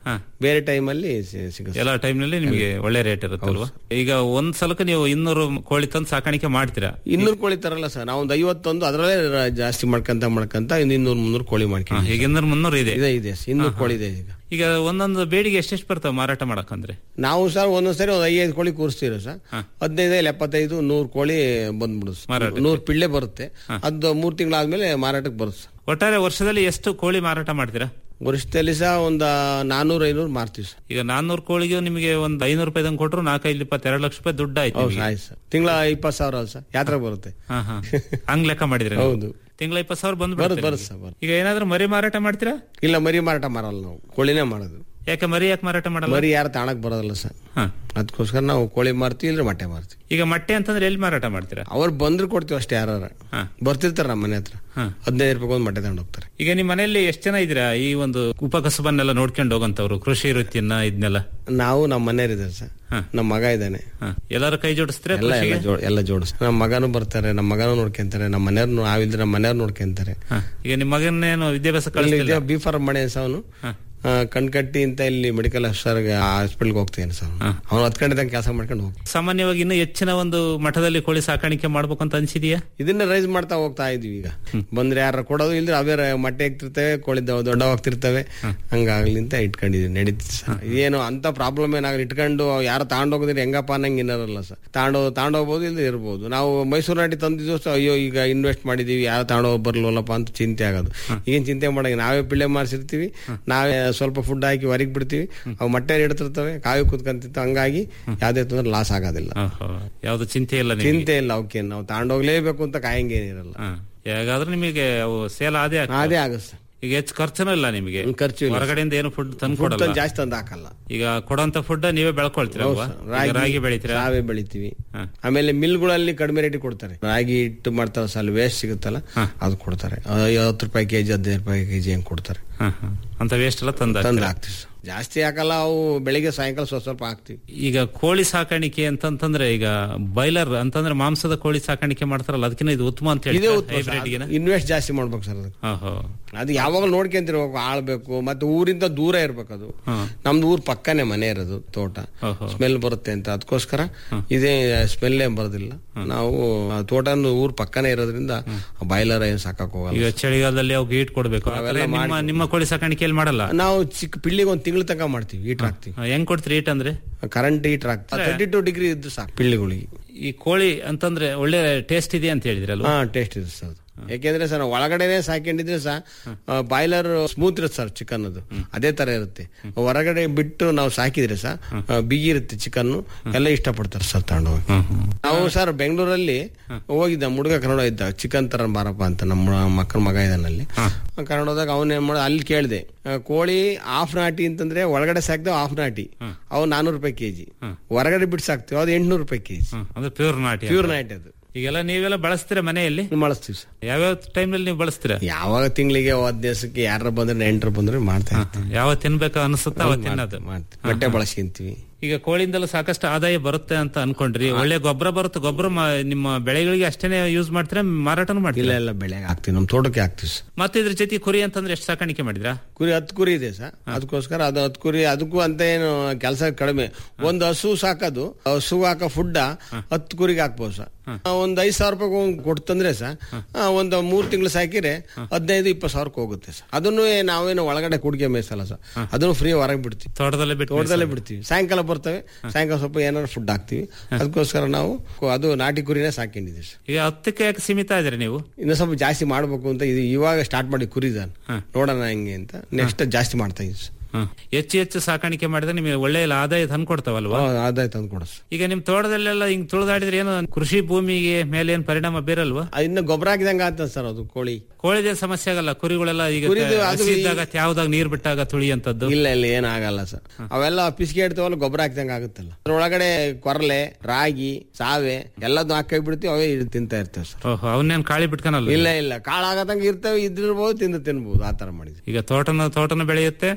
ಬೇರೆ ಟೈಮಲ್ಲಿ ಸಿಗುತ್ತೆ ಎಲ್ಲ ಟೈಮ್ನಲ್ಲಿ ನಿಮಗೆ ಒಳ್ಳೆ ರೇಟ್ ಇರುತ್ತಲ್ವಾ ಈಗ ಒಂದ್ ಸಲಕ್ಕೆ ನೀವು ಇನ್ನೂರು ಕೋಳಿ ತಂದು ಸಾಕಾಣಿಕೆ ಮಾಡ್ತೀರಾ ಇನ್ನೂರು ಕೋಳಿ ತರಲ್ಲ ಸರ್ ನಾವು ಒಂದು ಐವತ್ತೊಂದು ಅದರಲ್ಲೇ ರ- ಜಾಸ್ತಿ ಮಾಡ್ಕೊಂತ ಮಾಡ್ಕೊಂತ ಇನ್ನು ಇನ್ನೂರು ಮುನ್ನೂರು ಕೋಳಿ ಮಾಡ್ಕೊಂಡು ಈಗ ಇನ್ನೂರು ಮುನ್ನೂರು ಇದೆ ಇದೆ ಇದೆ ಇನ್ನೂರು ಕೋಳಿ ಇದೆ ಈಗ ಈಗ ಒಂದೊಂದು ಬೇಡಿಗೆ ಎಷ್ಟೆಷ್ಟು ಬರ್ತಾವೆ ಮಾರಾಟ ಮಾಡಕ್ಕಂದ್ರೆ ನಾವು ಸರ್ ಒಂದೊಂದ್ಸರಿ ಒಂದು ಐದು ಕೋಳಿ ಕೂರಿಸ್ತೀವಿ ಸರ್ ಹದಿನೈದು ಇಲ್ಲ ಎಪ್ಪತ್ತೈದು ನೂರು ಕೋಳಿ ಬಂದ್ಬಿಡುದು ಮಾರಾಟಕ್ಕೆ. ನೂರು ಪಿಳ್ಳೆ ಬರುತ್ತೆ ಅದು ಮೂರು ತಿಂಗಳಾದ್ಮೇಲೆ ಮಾರಾಟಕ್ಕೆ ಬರುತ್ತೆ ಸರ್ ಒಟ್ಟಾರೆ ವರ್ಷದಲ್ಲಿ ಎಷ್ಟು ಕೋಳಿ ಮಾರಾಟ ಮಾಡ್ತೀರಾ ವರ್ಷದಲ್ಲಿ ಸಹ ಒಂದು ನಾನೂರು ಐನೂರು ಮಾರ್ತೀವಿ ಸರ್ ಈಗ ನಾನ್ನೂರು ಕೋಳಿಗೆ ನಿಮಗೆ ಒಂದು ಐನೂರು ರೂಪಾಯಿ ತಂದು ಕೊಟ್ಟರು ನಾಲ್ಕೈದು ಇಪ್ಪತ್ತೆರಡು ಲಕ್ಷ ರೂಪಾಯಿ ದುಡ್ಡು ಆಯ್ತು ಹೌದು ನಿಮಗೆ. ಆಯ್ತು ಸರ್ ತಿಂಗಳ ಇಪ್ಪತ್ತು ಸಾವಿರ ಅಲ್ಲ ಸರ್ ಯಾತ್ರೆ ಬರುತ್ತೆ ಹಾ ಹಾ ಹಂಗ್ ಲೆಕ್ಕ ಮಾಡಿದ್ರೆ ಹೌದು. ತಿಂಗಳ ಇಪ್ಪತ್ತು ಸಾವಿರ ಬಂದು ಬರುತ್ತೆ ಬರುತ್ತೆ ಸರ್ ಬರುತ್ತೆ ಈಗ ಏನಾದ್ರೂ ಮರಿ ಮಾರಾಟ ಮಾಡ್ತೀರಾ ಇಲ್ಲ ಮರಿ ಮಾರಾಟ ಮಾರಲ್ಲ ನಾವು ಕೋಳಿನೇ ಮಾಡೋದು ಯಾಕೆ ಮರಿ ಯಾಕೆ ಮಾರಾಟ ಮಾಡಲ್ಲ ಮರಿ ಯಾರು ತಾಣಕ್ ಬರೋದಿಲ್ಲ ಸರ್ ಅದಕ್ಕೋಸ್ಕರ ನಾವು ಕೋಳಿ ಮಾರ್ತೀವಿ ಇಲ್ಲದ್ರೆ ಮೊಟ್ಟೆ ಮಾರ್ತೀವಿ ಈಗ ಮೊಟ್ಟೆ ಅಂತಂದ್ರೆ ಎಲ್ಲಿ ಮಾರಾಟ ಮಾಡ್ತೀರಾ ಅವ್ರು ಬಂದ್ರೆ ಕೊಡ್ತೀವಿ ಅಷ್ಟೇ ಯಾರು ಬರ್ತಿರ್ತಾರ ನಮ್ಮ ಮನೆ ಹತ್ರ ಹದಿನೈದು ರೂಪಾಯಿ ಒಂದು ಮೊಟ್ಟೆ ತಗೊಂಡು ಹೋಗ್ತಾರೆ ಈಗ ನಿಮ್ಮ ಮನೆಯಲ್ಲಿ ಎಷ್ಟು ಜನ ಇದ್ದೀರಾ ಈ ಒಂದು ಉಪಕಸಬನ್ನೆಲ್ಲ ನೋಡ್ಕೊಂಡು ಹೋಗಂತವ್ರು ಕೃಷಿ ವೃತ್ತಿಯನ್ನ ಇದನ್ನೆಲ್ಲ ನಾವು ನಮ್ಮ ಮನೆಯವ್ರಿದ್ದಾರೆ ಸರ್ ನಮ್ಮ ಮಗ ಇದ್ದಾನೆ ಎಲ್ಲಾರು ಕೈ ಜೋಡಿಸ್ತೀರಾ ಎಲ್ಲ ಎಲ್ಲ ಕೃಷಿಗೆ? ಜೋಡ್ ಎಲ್ಲ ಜೋಡಿಸ್ ನಮ್ಮ ಮಗನೂ ಬರ್ತಾರೆ ನಮ್ಮ ಮಗನೂ ನೋಡ್ಕೊಂತಾರೆ ನಮ್ಮ ಮನೆಯವ್ರು ನಾವಿಲ್ದ್ರೆ ನಮ್ಮ ಮನೆಯವ್ರು ನೋಡ್ಕೊಂತಾರೆ ಈಗ ನಿಮ್ಮ ಮಗನೇನು ವಿದ್ಯಾಭ್ಯಾಸ ಕಳಿಸ್ತಿಲ್ಲ ಬಿ ಫಾರ್ಮ್ ಮಾಡಿ ಸರ್ ಅವನು ಕಣ್ಕಟ್ಟಿ ಅಂತ ಇಲ್ಲಿ ಮೆಡಿಕಲ್ ಆಫೀಸರ್ ಹಾಸ್ಪಿಟಲ್ಗೆ ಹೋಗ್ತೇನೆ ಸರ್ ಅವನು ಹತ್ತು ಗಂಟೆ ತನಕ ಕೆಲಸ ಮಾಡ್ಕೊಂಡು ಹೋಗ್ತಾನೆ ಸಾಮಾನ್ಯವಾಗಿ ಇನ್ನೂ ಹೆಚ್ಚಿನ ಒಂದು ಮಠದಲ್ಲಿ ಕೋಳಿ ಸಾಕಾಣಿಕೆ ಮಾಡ್ಬೇಕು ಅಂತ ಅನ್ಸಿದೆಯಾ ಇದನ್ನ ರೈಸ್ ಮಾಡ್ತಾ ಹೋಗ್ತಾ ಇದೀವಿ ಈಗ ಬಂದ್ರೆ ಯಾರ ಕೊಡೋದು ಇಲ್ದ್ರೆ ಅವೇ ರ- ಮೊಟ್ಟೆ ಹಾಕ್ತಿರ್ತವೆ ಕೋಳಿ ದೊ- ದೊಡ್ಡವಾಗ್ತಿರ್ತವೆ ಹಂಗಾಗ್ಲಿ ಅಂತ ಇಟ್ಕೊಂಡಿದೀವಿ ನಡೀತಿ ಸರ್ ಏನು ಅಂತ ಪ್ರಾಬ್ಲಮ್ ಏನಾಗಲಿ ಇಟ್ಕೊಂಡು ಯಾರು ತಗೊಂಡೋಗಿದ್ರೆ ಹೆಂಗಪ್ಪ ಅನ್ನಂಗೆ ಇನ್ನರಲ್ಲ ಸರ್ ತಗೊಂಡೋ ತಗೊಂಡೋಗ್ಬೋದು ಇಲ್ಲದೆ ಇರ್ಬೋದು ನಾವು ಮೈಸೂರು ನಾಟಿ ತಂದಿದ್ದು ಸಹ ಅಯ್ಯೋ ಈಗ ಇನ್ವೆಸ್ಟ್ ಮಾಡಿದೀವಿ ಯಾರು ತಗೊಂಡೋಗಿ ಬರ್ಲಲ್ಲಪ್ಪ ಅಂತ ಚಿಂತೆ ಆಗೋದು ಈಗೇನ್ ಚಿಂತೆ ಮಾಡಂಗ ನಾವೇ ಪಿಳ್ಳೆ ಮಾರಿಸಿರ್ತೀವಿ ನಾವೇ ಸ್ವಲ್ಪ ಫುಡ್ ಹಾಕಿ ಹೊರಗೆ ಬಿಡ್ತೀವಿ ಅವು ಮೊಟ್ಟೆ ಇಡ್ತಿರ್ತವೆ ಕಾವಿ ಕೂತ್ಕೊಂತಿತ್ತು ಹಂಗಾಗಿ ಯಾವ್ದೇ ತೊಂದ್ರೆ ಲಾಸ್ ಆಗೋದಿಲ್ಲ ಯಾವ್ದು ಚಿಂತೆ ಇಲ್ಲ ನಿಮ್ಗೆ? ಚಿಂತೆ ಇಲ್ಲ ಅವಕ್ಕೆ ನಾವು ತಗೊಂಡೋಗ್ಲೇಬೇಕು ಅಂತ ಕಾಯಂಗೇನಿರಲ್ಲ ಹೇಗಾದ್ರೂ ನಿಮಗೆ ಅವು ಸೇಲ್ ಆದೇ ಆಗ್ತವೆ. ಅದೇ ಆಗುತ್ತೆ ಈಗ ಹೆಚ್ಚು ಖರ್ಚುನೂ ಇಲ್ಲ ನಿಮಗೆ ಖರ್ಚು ಇಲ್ಲ. ಹೊರಗಡೆಯಿಂದ ಏನು ಫುಡ್ ತಂದು Food ಕೊಡಲ್ಲ ತಂದು ಜಾಸ್ತಿ ತಂದು ಹಾಕಲ್ಲ ಈಗ ಕೊಡೋಂತ ಫುಡ್ ನೀವೇ ಬೆಳ್ಕೊಳ್ತೀರಾ ಹೌದು ಅಲ್ವಾ? ಸರ್. ಈಗ ರಾಗಿ ಬೆಳಿತೀರಾ ನಾವೇ ಬೆಳಿತೀವಿ ಆಮೇಲೆ ಮಿಲ್ಗಳಲ್ಲಿ ಕಡಿಮೆ ರೇಟ್ ಕೊಡ್ತಾರೆ ರಾಗಿ ಹಿಟ್ಟು ಮಾಡ್ತಾರೆ ಸಲ ವೇಸ್ಟ್ ಸಿಗುತ್ತಲ್ಲ ಅದು ಕೊಡ್ತಾರೆ ಐವತ್ತು ರೂಪಾಯಿ ಕೆಜಿ ಹದಿನೈದು ರೂಪಾಯಿ ಕೆಜಿ ಹೆಂಗ್ ಕೊಡ್ತಾರೆ ಅಂತ ವೇಸ್ಟ್ ಎಲ್ಲ ತಂದ ತಂದು ಹಾಕ್ತಿವಿ ಸರ್. ಜಾಸ್ತಿ ಹಾಕಲ್ಲ ಅವು ಬೆಳಿಗ್ಗೆ ಸಾಯಂಕಾಲ ಸ್ವಲ್ಪ ಸ್ವಲ್ಪ ಹಾಕ್ತಿವಿ ಈಗ ಕೋಳಿ ಸಾಕಾಣಿಕೆ ಅಂತಂತಂದ್ರೆ ಈಗ ಬಾಯ್ಲರ್ ಅಂತಂದ್ರೆ ಮಾಂಸದ ಕೋಳಿ ಸಾಕಾಣಿಕೆ ಮಾಡ್ತಾರಲ್ಲ ಅದಕ್ಕಿಂತ ಇದು ಉತ್ತಮ ಅಂತ ಇದೇ ಹೇಳಿ ಇನ್ವೆಸ್ಟ್ ಜಾಸ್ತಿ ಮಾಡ್ಬೇಕು ಸರ್ ಅದಕ್ಕೆ ಓಹೋ ಅದು ಯಾವಾಗಲೂ ನೋಡ್ಕೊಂತಿರ್ಬೇಕು ಆಳ್ಬೇಕು ಮತ್ತೆ ಊರಿಂದ ದೂರ ಇರ್ಬೇಕು ಅದು ನಮ್ದು ಊರ್ ಪಕ್ಕನೆ ಮನೆ ಇರೋದು ತೋಟ ಸ್ಮೆಲ್ ಬರುತ್ತೆ ಅಂತ ಅದಕ್ಕೋಸ್ಕರ ಇದೇ ಸ್ಮೆಲ್ ಏನ್ ಬರೋದಿಲ್ಲ ನಾವು ಆ ತೋಟನು ಊರ್ ಪಕ್ಕನೆ ಇರೋದ್ರಿಂದ ಬಾಯ್ಲರ್ ಏನ್ ಸಾಕಕ್ ಹೋಗಲ್ಲ ಈಗ ಚಳಿಗಾಲದಲ್ಲಿ ಅವು ಗೀಟ್ ಕೊಡ್ಬೇಕು ಆ ಥರ ಅವೆಲ್ಲ ನಿಮ್ಮ ಮಾಡಿ- ನಿಮ್ಮ ಕೋಳಿ ಸಾಕಾಣಿಕೆಯಲ್ಲಿ ಮಾಡಲ್ಲ ನಾವು ಚಿಕ್ಕ ಪಿಳ್ಳಿಗೆ ಒಂದ್ ತಿಂಗಳು ತನಕ ಮಾಡ್ತೀವಿ ಹೀಟರ್ ಹಾಕ್ತಿವಿ ಹೆಂಗ್ ಕೊಡ್ತೀರಿ ಈಟ್ ಅಂದ್ರೆ ಕರೆಂಟ್ ಹೀಟರ್ ಹಾಕ್ತಿವಿ ತರ್ಟಿ ಟು ಡಿಗ್ರಿ ಇದ್ದು ಸಾಕು ಪಿಳ್ಳಿಗಳಿಗೆ ಈ ಕೋಳಿ ಅಂತಂದ್ರೆ ಒಳ್ಳೆ ಟೇಸ್ಟ್ ಇದೆ ಅಂತ ಹೇಳಿದ್ರಲ್ವಾ ಹಾ ಟೇಸ್ಟ್ ಇದೆ ಸರ್ ಅದು. ಯಾಕೆಂದ್ರೆ ಸರ್ ಒಳಗಡೆನೆ ಸಾಕೊಂಡಿದ್ರೆ ಸಹ ಬಾಯ್ಲರ್ ಸ್ಮೂತ್ ಇರುತ್ತೆ ಸರ್ ಚಿಕನ್ ಅದು ಅದೇ ತರ ಇರುತ್ತೆ ಹೊರಗಡೆ ಬಿಟ್ಟು ನಾವು ಸಾಕಿದ್ರೆ ಸಹ ಬಿಗಿ ಇರುತ್ತೆ ಚಿಕನ್ ಎಲ್ಲ ಇಷ್ಟಪಡ್ತಾರೆ ಸರ್ ತಗೊಂಡೋಗಿ ನಾವು ಸರ್ ಬೆಂಗಳೂರಲ್ಲಿ ಹೋಗಿದ್ದ ಹುಡುಗ ಕನ್ನಡ ಇದ್ದ ಚಿಕನ್ ತರ ಬಾರಪ್ಪ ಅಂತ ನಮ್ಮ ಮಕ್ಕಳ ಮಗ ಇದ್ದಾನಲ್ಲಿ ಕನ್ನಡ ಹೋದಾಗ ಅವನ್ ಏನ್ ಮಾಡ ಅಲ್ಲಿ ಕೇಳಿದೆ ಕೋಳಿ ಹಾಫ್ ನಾಟಿ ಅಂತಂದ್ರೆ ಒಳಗಡೆ ಸಾಕ್ತೇವೆ ಹಾಫ್ ನಾಟಿ ಅವು ನಾನೂರು ರೂಪಾಯಿ ಕೆಜಿ ಹೊರಗಡೆ ಬಿಟ್ಟು ಸಾಕ್ತೇವೆ ಅದು ಎಂಟ್ನೂರು ರೂಪಾಯಿ ಕೆಜಿ ಅಂದ್ರೆ ಪ್ಯೂರ್ ನಾಟಿ ಪ್ಯೂರ್ ನಾಟಿ ಅದು ಈಗೆಲ್ಲ ನೀವೆಲ್ಲ ಬಳಸ್ತೀರಾ ಮನೆಯಲ್ಲಿ ಬಳಸ್ತೀವಿ ಸರ್ ಯಾವ್ಯಾವ ಟೈಮ್ನಲ್ಲಿ ನೀವು ಬಳಸ್ತೀರಾ ಯಾವಾಗ ತಿಂಗಳಿಗೆ ಹದ್ ದಿವಸಕ್ಕೆ ಯಾರ ಬಂದ್ರೆ ನೆಂಟರು ಬಂದ್ರೆ ಮಾಡ್ತಾ ಇರ್ತೀವಿ ಯಾವ ತಿನ್ಬೇಕು ಅನಿಸುತ್ತ ಅವ ತಿನ್ನೋದು ಬಟ್ಟೆ ಬಳಸ್ಕೊಂತೀವಿ ಈಗ ಕೋಳಿಯಿಂದಲೂ ಸಾಕಷ್ಟು ಆದಾಯ ಬರುತ್ತೆ ಅಂತ ಅನ್ಕೊಂಡ್ರಿ ಒಳ್ಳೆ ಗೊಬ್ಬರ ಬರುತ್ತೆ ಗೊಬ್ಬರ ನಿಮ್ಮ ಬೆಳೆಗಳಿಗೆ ಅಷ್ಟೇನೆ ಯೂಸ್ ಮಾಡ್ತೀರಾ ಮಾರಾಟನೂ ಇಲ್ಲ ಮಾಡ್ತೀರಾ ಎಲ್ಲ ಬೆಳೆಗೆ ಹಾಕ್ತಿವಿ ನಮ್ ತೋಟಕ್ಕೆ ಹಾಕ್ತಿವಿ ಸರ್ ಮತ್ತೆ ಇದ್ರ ಜೊತೆ ಕುರಿ ಅಂತಂದ್ರೆ ಎಷ್ಟು ಸಾಕಾಣಿಕೆ ಮಾಡಿದ್ರಾ ಕುರಿ ಹತ್ತು ಕುರಿ ಇದೆ ಸರ್ ಅದಕ್ಕೋಸ್ಕರ ಅದು ಹತ್ತು ಕುರಿ ಅದಕ್ಕೂ ಅಂತ ಏನು ಕೆಲಸ ಕಡಿಮೆ ಒಂದು ಹಸು ಸಾಕೋದು ಹಸು ಹಾಕೋ ಫುಡ್ ಹತ್ತು ಕುರಿಗೆ ಹಾಕ್ಬೋದು ಸರ್ ಒಂದ್ ಐದ್ ಸಾವಿರ ರೂಪಾಯಿ ಒಂದ್ ಕೊಡ್ತಂದ್ರೆ ಸರ್ ಒಂದು ಮೂರ್ ತಿಂಗಳು ಸಾಕಿದ್ರೆ ಹದಿನೈದು ಇಪ್ಪತ್ತು ಸಾವಿರಕ್ಕೆ ಹೋಗುತ್ತೆ ಸರ್ ಅದನ್ನು ನಾವೇನು ಒಳಗಡೆ ಕುಡಿಗೆ ಮೇಯಿಸಲ್ಲ ಸರ್ ಅದನ್ನು ಫ್ರೀ ಹೊರಗೆ ಬಿಡ್ತೀವಿ ತೋಟದಲ್ಲೇ ಬಿಟ್ಟು ತೋಟದಲ್ಲೇ ಬಿಡ್ತೀವಿ ಸಾಯಂಕಾಲ ಬರ್ತವೆ ಸಾಯಂಕಾಲ ಸ್ವಲ್ಪ ಏನಾದ್ರು ಫುಡ್ ಹಾಕ್ತಿವಿ ಅದಕ್ಕೋಸ್ಕರ ನಾವು ಅದು ನಾಟಿ ಕುರಿನೇ ಸಾಕೊಂಡಿದ್ದೀವಿ ಸರ್ ಈಗ ಹತ್ತಕ್ಕೆ ಯಾಕೆ ಸೀಮಿತ ಇದ್ರಿ ನೀವು ಇನ್ನು ಸ್ವಲ್ಪ ಜಾಸ್ತಿ ಮಾಡ್ಬೇಕು ಅಂತ ಇದು ಇವಾಗ ಸ್ಟಾರ್ಟ್ ಮಾಡಿ ಕುರಿದಾನ್ ನೋಡೋಣ ಹೆಂಗೆ ಅಂತ ನೆಕ್ಸ್ಟ್ ಜಾಸ್ತಿ ಮಾಡ್ತಾ ಇದ್ದೀವಿ ಸರ್. ಹೆಚ್ಚು ಹೆಚ್ಚು ಸಾಕಾಣಿಕೆ ಮಾಡಿದ್ರೆ ನಿಮಗೆ ಒಳ್ಳೆ ಆದಾಯ ತಂದು ಕೊಡ್ತಾವಲ್ವಾ ಹೌದು, ಆದಾಯ ತಂದು ಕೊಡ ಈಗ ನಿಮ್ ತೋಟದಲ್ಲೆಲ್ಲ ಹಿಂಗ್ ತುಳಿದಾಡಿದ್ರೆ ಏನು ಕೃಷಿ ಭೂಮಿಗೆ ಮೇಲೆ ಏನ್ ಪರಿಣಾಮ ಬೀರಲ್ವಾ ಇನ್ನು ಗೊಬ್ಬರ ಹಾಕಿದಂಗ ಆಗ್ತದೆ ಸರ್ ಅದು ಕೋಳಿ ಕೋಳಿದೆ ಸಮಸ್ಯೆ ಆಗಲ್ಲ ಕುರಿಗಳೆಲ್ಲ ಈಗ ಕುರಿದು ಅದು ಹಸಿ ಇದ್ದಾಗ ಯಾವ್ದಾಗ ನೀರ್ ಬಿಟ್ಟಾಗ ತುಳಿಯಂತದ್ದು ಇಲ್ಲ ಇಲ್ಲ ಏನಾಗಲ್ಲ ಸರ್ ಅವೆಲ್ಲ ಪಿಸಿಗೆ ಇಡ್ತಾವಲ್ಲ ಗೊಬ್ಬರ ಹಾಕಿದಂಗ ಆಗುತ್ತಲ್ಲ ಅದ್ರೊಳಗಡೆ ಕೊರಲೆ ರಾಗಿ ಸಾವೆ ಎಲ್ಲದನ್ನು ಹಾಕಿ ಬಿಡ್ತೀವಿ ಅವೇ ಇದ್ ತಿಂತಾ ಇರ್ತೇವೆ ಸರ್ ಓಹೋ ಅವನ್ನೇನ್ ಕಾಳಿ ಬಿಟ್ಕನಲ್ಲ ಇಲ್ಲ ಇಲ್ಲ ಕಾಳಾಗದಂಗ ಇರ್ತವೆ ಇದ್ದಿರ್ಬೋದು ತಿಂದು ತಿನ್ಬೋದು ಆ ತರ ಮಾಡಿದ್ವಿ ಈಗ ತೋಟನ ತೋಟನ ಬೆಳೆಯುತ್ತೆ ಇತ್ಲಾಗ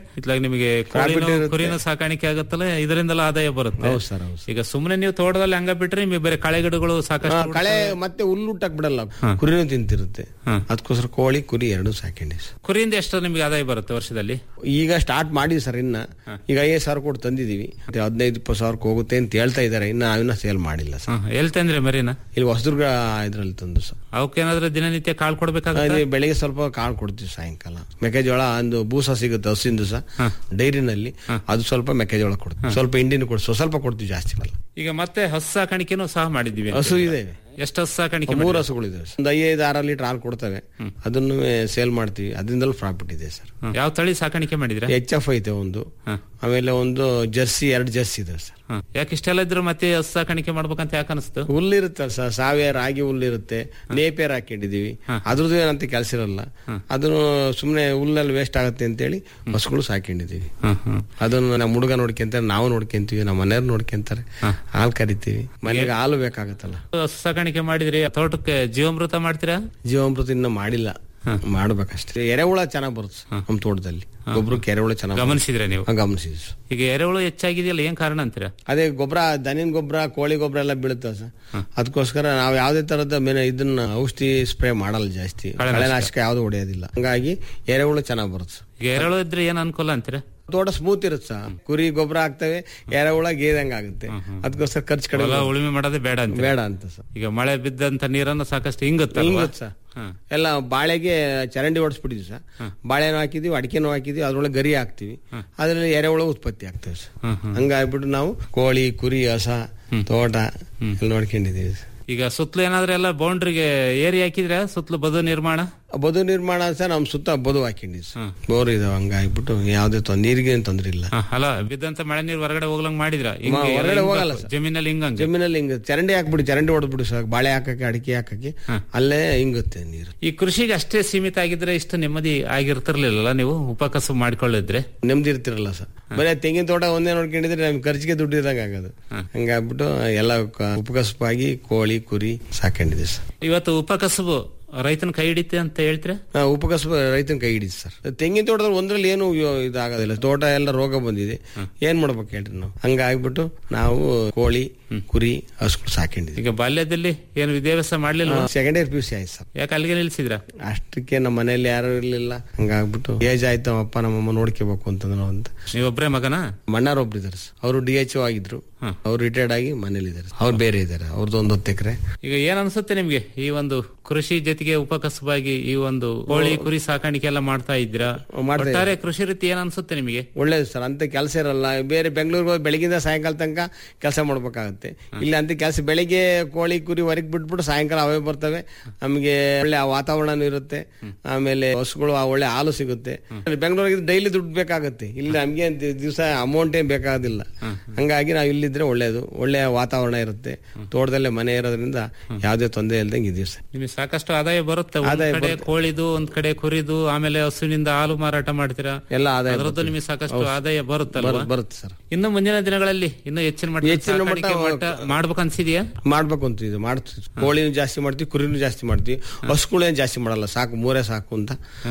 ನಿಮಗೆ Profit ಕೋಳಿನೂ, ಇರುತ್ತೆ. ಕುರಿನೂ ಸಾಕಾಣಿಕೆ ಆಗುತ್ತಲ್ಲ ಇದರಿಂದೆಲ್ಲ ಆದಾಯ ಬರುತ್ತೆ ಹೌದು ಸರ್ ಹೌದು ಈಗ ಸುಮ್ಮನೆ ನೀವು ತೋಟದಲ್ಲಿ ಹಂಗ ಬಿಟ್ರೆ ನಿಮಗೆ ಬೇರೆ ಕಳೆ ಗಿಡಗಳು ಹಾ, ಸಾಕಷ್ಟು ಕಳೆ ಮತ್ತೆ ಹುಲ್ಲು ಹುಟ್ಟಕ್ ಬಿಡಲ್ಲ ಕುರಿನೂ ತಿಂತಿರುತ್ತೆ ಅದಕ್ಕೋಸ್ಕರ ಕೋಳಿ ಕುರಿ ಎರಡು ಸಾಕಿಂಡಿ ಸರ್ ಕುರಿಯಿಂದ ಎಷ್ಟು ನಿಮಗೆ ಆದಾಯ ಬರುತ್ತೆ ವರ್ಷದಲ್ಲಿ ಈಗ ಸ್ಟಾರ್ಟ್ ಮಾಡಿದ್ವಿ ಸರ್ ಇನ್ನ ಈಗ ಐದು ಸಾವಿರ ಕೊಟ್ಟು ತಂದಿದೀವಿ ಮತ್ತೆ ಹದಿನೈದು ಇಪ್ಪತ್ತು ಸಾವಿರಕ್ಕೆ ಹೋಗುತ್ತೆ ಅಂತ ಹೇಳ್ತಾ ಇದಾರೆ ಇನ್ನ ನಾವಿನ್ನ ಸೇಲ್ ಮಾಡಿಲ್ಲ ಸರ್ ಎಲ್ಲಿ ತಂದ್ರೆ ಮರಿನ ಇಲ್ಲಿ ಹೊಸದುರ್ಗ ಇದ್ರಲ್ಲಿ ತಂದು ಸರ್ ಅವಕ್ಕೇನಾದ್ರೂ ದಿನನಿತ್ಯ ಕಾಳು ಕೊಡ್ಬೇಕಾಗುತ್ತೆ ಅದೇ ಬೆಳಿಗ್ಗೆ ಸ್ವಲ್ಪ ಕಾಳು ಕೊಡ್ತೀವಿ ಸಾಯಂಕಾಲ ಮೆಕ್ಕೆಜೋಳ ಒಂದು ಬೂಸ ಸಿಗುತ್ತೆ ಹಸಿಂದು ಸಹ ಡೈರಿನಲ್ಲಿ ಅದು ಸ್ವಲ್ಪ ಮೆಕ್ಕೆಜೋಳ ಕೊಡ್ತೀವಿ ಸ್ವಲ್ಪ ಹಿಂಡಿನ ಕೊಡ್ತೀವಿ ಸ್ವಲ್ಪ ಕೊಡ್ತೀವಿ ಜಾಸ್ತಿ ಅಲ್ಲ ಈಗ ಮತ್ತೆ ಹಸು ಸಾಕಾಣಿಕೆನೂ ಸಹ ಮಾಡಿದ್ದೀವಿ ಅಂತ ಹಸು ಹೇಳಿದ್ರೆ. ಇದೆ ಎಷ್ಟು ಹಸು ಸಾಕಾಣಿಕೆ ಮೂರು ಮಾಡಿದ್ದೀರಾ? ಹಸುಗಳಿದೆ ಒಂದು ಐದು ಆರು ಲೀಟರ್ ಹಾಲು ಕೊಡ್ತವೆ ಅದನ್ನು ಸೇಲ್ ಮಾಡ್ತೀವಿ ಅದರಿಂದಲೂ ಪ್ರಾಫಿಟ್ ಇದೆ ಸರ್ ಹ್ಮ್. ಯಾವ ತಳಿ ಸಾಕಾಣಿಕೆ ಮಾಡಿದ್ರೆ ಎಚ್ ಎಫ್ ಐತೆ ಒಂದು ಆಮೇಲೆ ಒಂದು ಜರ್ಸಿ ಎರಡು ಜರ್ಸಿ ಇದೆ ಸರ್ ಯಾಕೆ ಇಷ್ಟೆಲ್ಲ ಇದ್ರು ಮತ್ತೆ ಹಸು ಸಾಕಾಣಿಕೆ ಮಾಡ್ಬೇಕಂತ ಯಾಕೆ ಅನಿಸ್ತು ಹುಲ್ಲಿರುತ್ತೆ ಸರ್ ಸಾವೆ ರಾಗಿ ಹುಲ್ಲಿರುತ್ತೆ ನೇಪಿಯರ್ ಹಾಕೊಂಡಿದೀವಿ ಅದ್ರದ್ದು ಏನಂತ ಕೆಲಸ ಇರಲ್ಲ ಅದನ್ನು ಸುಮ್ಮನೆ ಹುಲ್ಲಲ್ಲಿ ವೇಸ್ಟ್ ಆಗುತ್ತೆ ಅಂತೇಳಿ ಹಸುಗಳು ಸಾಕೊಂಡಿದೀವಿ ಅದನ್ನು ನಮ್ಮ ಹುಡುಗ ನೋಡ್ಕೊಂತಾರೆ ನಾವು ನೋಡ್ಕೊಂತೀವಿ ನಮ್ಮ ಮನೆಯವ್ರು ನೋಡ್ಕೊಂತಾರೆ ಹಾಲು ಕರಿತೀವಿ ಮನೆಗೆ ಹಾಲು ಬೇಕಾಗತ್ತಲ್ಲ ಹಸು ಸಾಕಾಣಿಕೆ ಮಾಡಿದ್ರಿ ತೋಟಕ್ಕೆ ಜೀವಾಮೃತ ಮಾಡ್ತೀರಾ ಜೀವಾಮೃತ ಇನ್ನು ಮಾಡಿಲ್ಲ ಮಾಡ್ಬೇಕಷ್ಟೇ ಎರೆಹುಳ ಚೆನ್ನಾಗ್ ಬರುತ್ತೆ ಸರ್ ನಮ್ಮ ತೋಟದಲ್ಲಿ ಗೊಬ್ಬರಕ್ಕೆ ಎರೆಹುಳ ಚೆನ್ನಾಗಿ ಗಮನಿಸಿದ್ರೆ ನೀವು ಗಮನಿಸಿದ್ವಿ ಸರ್. ಈಗ ಎರೆಹುಳು ಹೆಚ್ಚಾಗಿದೆಯಲ್ಲ ಏನ್ ಕಾರಣ ಅಂತೀರಾ ಅದೇ ಗೊಬ್ಬರ ದನಿನ ಗೊಬ್ಬರ ಕೋಳಿ ಗೊಬ್ಬರ ಎಲ್ಲ ಬೀಳುತ್ತೆ ಸರ್ ಅದಕ್ಕೋಸ್ಕರ ನಾವು ಯಾವುದೇ ತರದ ಮೇನ ಇದನ್ನ ಔಷಧಿ ಸ್ಪ್ರೇ ಮಾಡಲ್ಲ ಜಾಸ್ತಿ ಕಳೆನಾಶಕ. ಕಳೆನಾಶಕ ಯಾವ್ದು ಹೊಡೆಯೋದಿಲ್ಲ ಹಂಗಾಗಿ ಎರೆಹುಳು ಚೆನ್ನಾಗಿ ಬರುತ್ತೆ ಸರ್. ಈಗ ಎರೆಹುಳು ಇದ್ರೆ ಏನ್ ಅನುಕೂಲ ಅಂತೀರಾ ತೋಟ ಸ್ಮೂತ್ ಇರುತ್ತೆ ಸರ್ ಕುರಿ ಗೊಬ್ಬರ ಹಾಕ್ತವೆ ಎರೆಹುಳ ಗೇದಂಗ ಆಗುತ್ತೆ ಅದಕ್ಕೋಸ್ಕರ ಖರ್ಚು ಕಡಿಮೆ ಹೊಲ ಉಳುಮೆ ಮಾಡೋದೇ ಬೇಡ ಅಂತ ಬೇಡ ಅಂತ ಸರ್ ಈಗ ಮಳೆ ಬಿದ್ದಂತ ನೀರನ್ನು ಸಾಕಷ್ಟು ಹಿಂಗುತ್ತೆ ಹಿಂಗುತ್ತೆ ಸರ್ ಎಲ್ಲ ಬಾಳೆಗೆ ಚರಂಡಿ ಹೊಡಿಸ್ಬಿಟ್ಟಿದ್ವಿ ಸರ್ ಬಾಳೆನೂ ಹಾಕಿದೀವಿ ಅಡಿಕೆನೂ ಹಾಕಿದೀವಿ ಅದ್ರೊಳಗೆ ಗರಿ ಹಾಕ್ತಿವಿ ಅದ್ರಲ್ಲಿ ಎರೆಹುಳ ಉತ್ಪತ್ತಿ ಆಗ್ತವೆ ಸರ್ ಹಂಗಾಗ್ಬಿಟ್ಟು ನಾವು ಕೋಳಿ ಕುರಿ ಹಸ ತೋಟ ಎಲ್ಲ ನೋಡ್ಕೊಂಡಿದೀವಿ ಸರ್. ಈಗ ಸುತ್ತಲೂ ಏನಾದ್ರೂ ಎಲ್ಲ ಬೌಂಡ್ರಿಗೆ ಏರಿ ಹಾಕಿದ್ರೆ ಸುತ್ತಲೂ ಬದು ನಿರ್ಮಾಣ ಬದು ನಿರ್ಮಾಣ ಸರ್ ನಮ್ ಸುತ್ತ ಬದು ಹಾಕೊಂಡಿದ್ವಿ ಸರ್ ಬೋರ್ ಇದಾವ ಹಂಗಾಗ್ಬಿಟ್ಟು ಯಾವ್ದೇ ತೊಂದ್ರೆ ನೀರಿಗೆ ಏನ್ ತೊಂದ್ರೆ ಇಲ್ಲ ಹ, ಅಲ್ಲ ಬಿದ್ದಂತ ಮಳೆ ನೀರು ಹೊರಗಡೆ ಹೋಗ್ಲಂಗ್ ಮಾಡಿದ್ರ ಮ- ಹೊರಗಡೆ ಹೋಗಲ್ಲ ಸರ್. ಜಮೀನಲ್ಲಿ ಹಿಂಗಂಗೆ ಜಮೀನಲ್ಲಿ ಹಿಂಗ ಚರಂಡಿ ಹಾಕ್ಬಿಡಿ ಚರಂಡಿ ಹೊಡೆದ್ಬಿಡಿ ಸರ್ ಬಾಳೆ ಹಾಕಕ್ಕೆ ಅಡಿಕೆ ಹಾಕಕ್ಕೆ ಅಲ್ಲೇ ಹಿಂಗುತ್ತೆ ನೀರು ಈ ಕೃಷಿಗೆ ಅಷ್ಟೇ ಸೀಮಿತ ಆಗಿದ್ರೆ ಇಷ್ಟು ನೆಮ್ಮದಿ ಆಗಿರ್ತಿರ್ಲಿಲ್ಲ ನೀವು ಉಪಕಸು ಮಾಡ್ಕೊಳ್ಳಿದ್ರೆ ನೆಮ್ಮದಿ ಇರ್ತಿರಲ್ಲ ಸರ್ ಬರೀ ತೆಂಗಿನ ತೋಟ ಒಂದೇ ನೋಡ್ಕೊಂಡಿದ್ರೆ ನಮ್ಗೆ ಖರ್ಚಿಗೆ ದುಡ್ಡು ಇದ್ದಂಗೆ ಆಗೋದು ಹಂಗಾಗ್ಬಿಟ್ಟು ಎಲ್ಲ ಕ- ಉಪಕಸಪಾಗಿ ಕೋಳಿ ಕುರಿ ಸಾಕೊಂಡಿದೆ ಸರ್ ಇವತ್ತು ಉಪಕಸಬು ರೈತನ ಕೈ ಹಿಡಿತೆ ಅಂತ ಹೇಳ್ತೀರಾ ಆ, ಉಪಕಸಬ ರೈತನ ಕೈ ಹಿಡಿದು ಸರ್ ತೆಂಗಿನ ತೋಟದಲ್ಲಿ ಒಂದ್ರಲ್ಲಿ ಏನು ಯೋ- ಇದಾಗೋದಿಲ್ಲ ತೋಟ ಎಲ್ಲ ರೋಗ ಬಂದಿದೆ ಏನ್ ಮಾಡ್ಬೇಕು ಹೇಳ್ರಿ ನಾವು ಹಂಗಾಗ್ಬಿಟ್ಟು ನಾವು ಕೋಳಿ ಕುರಿ ಹಸುಗಳು ಸಾಕೊಂಡಿದ್ವಿ ಈಗ ಬಾಲ್ಯದಲ್ಲಿ ಏನು ವಿದ್ಯಾಭ್ಯಾಸ ಮಾಡ್ಲಿಲ್ಲ second year P U C ಆಯ್ತು ಸರ್ ಯಾಕೆ ಅಲ್ಲಿಗೆ ನಿಲ್ಸಿದ್ರ ಅಷ್ಟಕ್ಕೆ ನಮ್ಮ ಮನೇಲಿ ಯಾರು ಇರ್ಲಿಲ್ಲ ಹಂಗಾಗ್ಬಿಟ್ಟು ಏಜ್ ಆಯ್ತು ನಮ್ಮ ಅಪ್ಪ ನಮ್ಮಮ್ಮ ನೋಡ್ಕೋಬೇಕು ಅಂತಂದ್ರು ಅಂತ ನೀವೊಬ್ರೇ ಮಗನ ಮಣ್ಣಾರ್ ಒಬ್ರು ಇದಾರೆ ಸರ್ ಅವರು ಡಿ ಎಚ್ ಆಗಿದ್ರು ಅವ್ರು ರಿಟೈರ್ಡ್ ಆಗಿ ಮನೇಲಿ ಇದಾರೆ ಅವ್ರು ಬೇರೆ ಇದಾರೆ ಅವ್ರದ್ದು ಒಂದು ಹತ್ತು ಎಕರೆ ಈಗ ಏನ್ ಅನ್ಸುತ್ತೆ ನಿಮ್ಗೆ ಈ ಒಂದು ಕೃಷಿ ಜೊತೆಗೆ ಉಪಕಸಬಾಗಿ ಈ ಒಂದು ಕೋಳಿ ಕುರಿ ಸಾಕಾಣಿಕೆ ಎಲ್ಲ ಮಾಡ್ತಾ ಇದ್ದೀರಾ ಮಾಡ್ತಾ ಒಟ್ಟಾರೆ ಕೃಷಿ ರೀತಿ ಏನ್ ಅನ್ಸುತ್ತೆ ನಿಮಗೆ ಒಳ್ಳೇದು ಸರ್ ಅಂತ ಕೆಲಸ ಇರಲ್ಲ ಬೇರೆ ಬೆಂಗಳೂರಿಗೆ ಹೋಗಿ ಬೆಳಗಿಂದ ಸಾಯಂಕಾಲ ತನಕ ಕೆಲಸ ಮಾಡ್ಬೇಕಾಗತ್ತೆ ಇಲ್ಲಿ ಅಂತ ಕೆಲಸ ಬೆಳಿಗ್ಗೆ ಕೋಳಿ ಕುರಿ ಹೊರಗೆ ಬಿಟ್ಬಿಟ್ಟು ಸಾಯಂಕಾಲ ಅವೇ ಬರ್ತವೆ ನಮಗೆ ಒಳ್ಳೆ ವಾತಾವರಣ ಇರುತ್ತೆ ಆಮೇಲೆ ಹಸುಗಳು ಆ ಒಳ್ಳೆ ಹಾಲು ಸಿಗುತ್ತೆ ಬೆಂಗಳೂರಿಗೆ ಡೈಲಿ ದುಡ್ಡು ಬೇಕಾಗುತ್ತೆ ಇಲ್ಲಿ ನಮ್ಗೆ ದಿವಸ ಅಮೌಂಟ್ ಏನ್ ಬೇಕಾಗೋದಿಲ್ಲ ಹಂಗಾಗಿ ನಾವು ಇಲ್ಲಿದ್ರೆ ಒಳ್ಳೇದು ಒಳ್ಳೆ ವಾತಾವರಣ ಇರುತ್ತೆ ತೋಟದಲ್ಲೇ ಮನೆ ಇರೋದ್ರಿಂದ ಯಾವುದೇ ತೊಂದರೆ ಇಲ್ದಂಗೆ ಇದೀವಿ ಸರ್ ನಿಮಗೆ ಸಾಕಷ್ಟು ಆದಾಯ ಬರುತ್ತೆ ಒಂದ್ ಆದಾಯ ಕಡೆ ಬರುತ್ತೆ. ಕೋಳಿದು ಒಂದ್ ಕಡೆ ಕುರಿದು ಆಮೇಲೆ ಹಸುವಿನಿಂದ ಹಾಲು ಮಾರಾಟ ಮಾಡ್ತೀರಾ ಎಲ್ಲ ಆದಾಯ ಅದರದ್ದು ಬರುತ್ತೆ. ನಿಮಗೆ ಸಾಕಷ್ಟು ಹೌದು. ಆದಾಯ ಬರುತ್ತಲ್ವಾ ಬರ್- ಬರುತ್ತೆ ಸರ್ ಇನ್ನು ಮುಂದಿನ ದಿನಗಳಲ್ಲಿ ಇನ್ನು ಹೆಚ್ಚಿನ ಮಟ್ಟ ಹೆಚ್ಚಿನ ಮಟ್ಟ ಮಾಡ್ಬೇಕು ಅನ್ಸಿದ್ಯಾ ಮಾಡ್ಬೇಕು ಅಂತ ಇದು ಮಾಡ್ತೀವಿ ಕೋಳಿನೂ ಜಾಸ್ತಿ ಮಾಡ್ತೀವಿ ಕುರಿನೂ ಜಾಸ್ತಿ ಮಾಡ್ತೀವಿ ಹಸುಗಳೇನು ಜಾಸ್ತಿ ಮಾಡಲ್ಲ ಸಾಕು ಮೂರೇ ಸಾಕು ಅಂತ